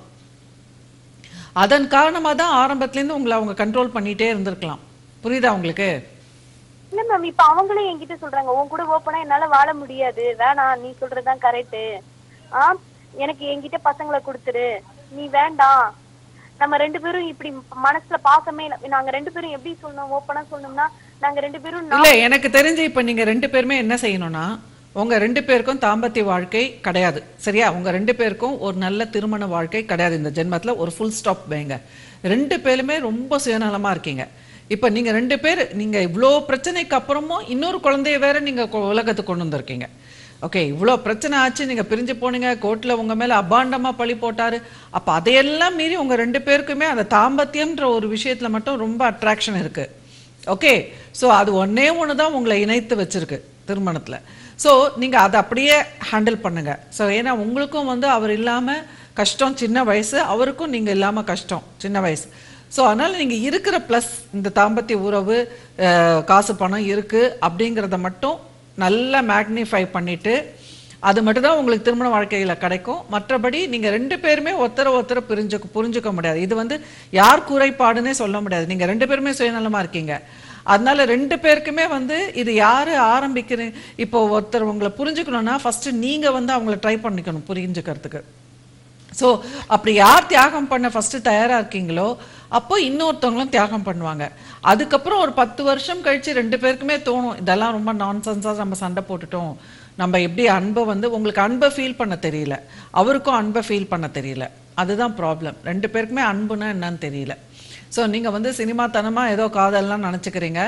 அதன் காரணமா தான் ஆரம்பத்துலேருந்து உங்களை அவங்க கண்ட்ரோல் பண்ணிட்டே இருந்திருக்கலாம் புரியுதா உங்களுக்கு இல்ல மேம் இப்ப அவங்களே என்கிட்ட சொல்றாங்க உன் கூட ஓப்பனா என்னால வாழ முடியாது வேணாம் நீ சொல்றதுதான் கரெக்ட் ஆ எனக்கு என்கிட்ட பசங்களை கொடுத்துரு நீ வேண்டாம் நம்ம ரெண்டு பேரும் இப்படி மனசுல பாசமே இல்ல நாங்க ரெண்டு பேரும் எப்படி சொல்லணும் ஓப்பனா சொல்லணும்னா நாங்க ரெண்டு பேரும் நா- இல்ல எனக்கு தெரிஞ்சு இப்ப நீங்க ரெண்டு பேருமே என்ன செய்யணும்னா உங்க ரெண்டு பேருக்கும் தாம்பத்திய வாழ்க்கை கிடையாது சரியா உங்க ரெண்டு பேருக்கும் ஒரு நல்ல திருமண வாழ்க்கை கிடையாது இந்த ஜென்மத்துல ஒரு ஃபுல் ஸ்டாப் வைங்க ரெண்டு பேருமே ரொம்ப சுயநலமா இருக்கீங்க இப்ப நீங்க ரெண்டு பேர் நீங்க இவ்வளோ பிரச்சனைக்கு அப்புறமும் இன்னொரு குழந்தைய வேற நீங்க கொ- உலகத்துக்கு கொண்டு வந்திருக்கீங்க ஓகே இவ்வளோ பிரச்சனை ஆச்சு நீங்க பிரிஞ்சு போனீங்க கோர்ட்ல உங்க மேல அபாண்டமா பழி போட்டாரு அப்ப அதையெல்லாம் மீறி உங்க ரெண்டு பேருக்குமே அந்த தாம்பத்தியம்ன்ற ஒரு விஷயத்துல மட்டும் ரொம்ப அட்ராக்ஷன் இருக்கு ஓகே ஸோ அது ஒண்ணே ஒன்று தான் உங்களை இணைத்து வச்சிருக்கு திருமணத்துல ஸோ நீங்க அதை அப்படியே ஹேண்டில் பண்ணுங்க ஸோ ஏன்னா உங்களுக்கும் வந்து அவர் இல்லாம கஷ்டம் சின்ன வயசு அவருக்கும் நீங்க இல்லாம கஷ்டம் சின்ன வயசு ஸோ அதனால நீங்க இருக்கிற ப்ளஸ் இந்த தாம்பத்திய உறவு அஹ், காசு பணம் இருக்கு அப்படிங்கிறத மட்டும் நல்லா மேக்னிஃபை பண்ணிட்டு அது மட்டும்தான் உங்களுக்கு திருமண வாழ்க்கையில கிடைக்கும் மற்றபடி நீங்க ரெண்டு பேருமே ஒருத்தர ஒருத்தர புரிஞ்சுக்க புரிஞ்சுக்க முடியாது இது வந்து யார் குறைபாடுன்னே சொல்ல முடியாது நீங்க ரெண்டு பேருமே சுயநலமா இருக்கீங்க அதனால ரெண்டு பேருக்குமே வந்து இது யாரு ஆரம்பிக்கிறீங்க இப்போ ஒருத்தர் உங்களை புரிஞ்சுக்கணும்னா ஃபர்ஸ்ட் நீங்க வந்து அவங்கள ட்ரை பண்ணிக்கணும் புரிஞ்சுக்கிறதுக்கு ஸோ அப்படி யார் தியாகம் பண்ண ஃபர்ஸ்ட் தயாரா இருக்கீங்களோ அப்போ இன்னொருத்தவங்களும் தியாகம் பண்ணுவாங்க அதுக்கப்புறம் ஒரு பத்து வருஷம் கழிச்சு ரெண்டு பேருக்குமே தோணும் இதெல்லாம் ரொம்ப நான்சென்ஸாக நம்ம சண்டை போட்டுட்டோம் நம்ம எப்படி அன்பை வந்து உங்களுக்கு அன்பை ஃபீல் பண்ண தெரியல அவருக்கும் அன்பை ஃபீல் பண்ண தெரியல அதுதான் ப்ராப்ளம் ரெண்டு பேருக்குமே அன்புனா என்னன்னு தெரியல ஸோ நீங்கள் வந்து சினிமாத்தனமாக ஏதோ காதல்லாம் நினச்சிக்கிறீங்க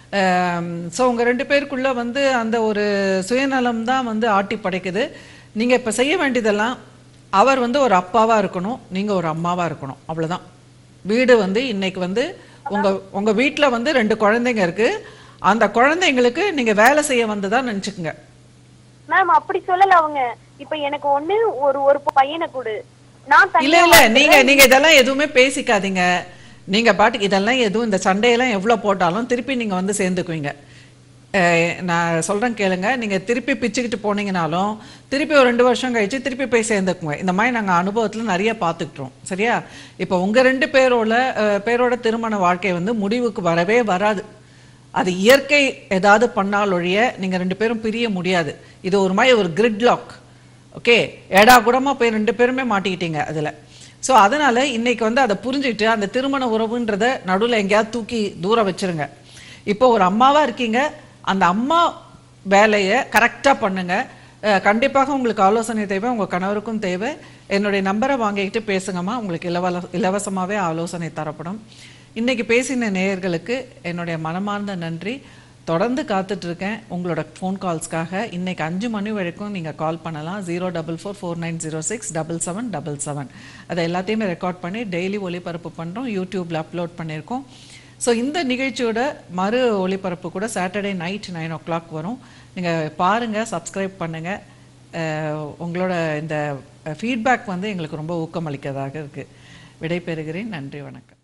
ஸோ உங்கள் ரெண்டு பேருக்குள்ள வந்து அந்த ஒரு சுயநலம் தான் வந்து ஆட்டி படைக்குது நீங்கள் இப்போ செய்ய வேண்டியதெல்லாம் அவர் வந்து ஒரு அப்பாவா இருக்கணும் நீங்க ஒரு அம்மாவா இருக்கணும் அவ்வளவுதான் வீடு வந்து இன்னைக்கு வந்து உங்க உங்க வீட்ல வந்து ரெண்டு குழந்தைங்க இருக்கு அந்த குழந்தைங்களுக்கு நீங்க வேலை செய்ய வந்ததா நினைச்சுக்குங்க மேம் அப்படி சொல்லல அவங்க இப்ப எனக்கு ஒண்ணு ஒரு ஒரு பையனை கொடு நான் இல்ல தனியா இல்ல வாழ்ந்துக்கிறேன். நீங்க நீங்க இதெல்லாம் எதுவுமே பேசிக்காதீங்க நீங்க பாட்டுக்கு இதெல்லாம் எதுவும் இந்த சண்டையெல்லாம் எவ்வளவு போட்டாலும் திருப்பி நீங்க வந்து சேர்ந்துக்குவீங்க அஹ் நான் சொல்றேன் கேளுங்க நீங்க திருப்பி பிச்சுக்கிட்டு போனீங்கனாலும் திருப்பி ஒரு ரெண்டு வருஷம் கழிச்சு திருப்பி போய் சேர்ந்துக்குங்க இந்த மாதிரி நாங்க அனுபவத்துல நிறைய பார்த்துக்கிட்டோம் சரியா இப்போ உங்க ரெண்டு பேரோட அஹ், பேரோட திருமண வாழ்க்கை வந்து முடிவுக்கு வரவே வராது அது இயற்கை ஏதாவது பண்ணால் ஒழிய நீங்க ரெண்டு பேரும் பிரிய முடியாது இது ஒரு மாதிரி ஒரு கிரிட் லாக் ஓகே ஏடா கூடமா போய் ரெண்டு பேருமே மாட்டிக்கிட்டீங்க அதுல ஸோ அதனால இன்னைக்கு வந்து அதை புரிஞ்சுக்கிட்டு அந்த திருமண உறவுன்றத நடுவுல எங்கேயாவது தூக்கி தூர வச்சிருங்க இப்போ ஒரு அம்மாவா இருக்கீங்க அந்த அம்மா வேலையை கரெக்டா பண்ணுங்க அஹ் கண்டிப்பாக உங்களுக்கு ஆலோசனை தேவை உங்க கணவருக்கும் தேவை என்னுடைய நம்பரை வாங்கிக்கிட்டு பேசுங்கம்மா உங்களுக்கு இலவல இலவசமாவே ஆலோசனை தரப்படும் இன்னைக்கு பேசின நேயர்களுக்கு என்னுடைய மனமார்ந்த நன்றி தொடர்ந்து காத்துட்டு இருக்கேன் உங்களோட ஃபோன் கால்ஸ்க்காக இன்னைக்கு அஞ்சு மணி வரைக்கும் நீங்கள் கால் பண்ணலாம் zero double four four nine zero six double seven double seven அதை எல்லாத்தையுமே ரெக்கார்ட் பண்ணி டெய்லி ஒளிபரப்பு பண்ணுறோம் யூடியூப்ல அப்லோட் பண்ணியிருக்கோம் ஸோ இந்த நிகழ்ச்சியோட மறு ஒளிபரப்பு கூட Saturday night nine o'clock வரும் நீங்கள் பாருங்கள் சப்ஸ்கிரைப் பண்ணுங்கள் உங்களோட இந்த ஃபீட்பேக் வந்து எங்களுக்கு ரொம்ப ஊக்கமளிக்கிறதாக இருக்குது விடைபெறுகிறேன் நன்றி வணக்கம்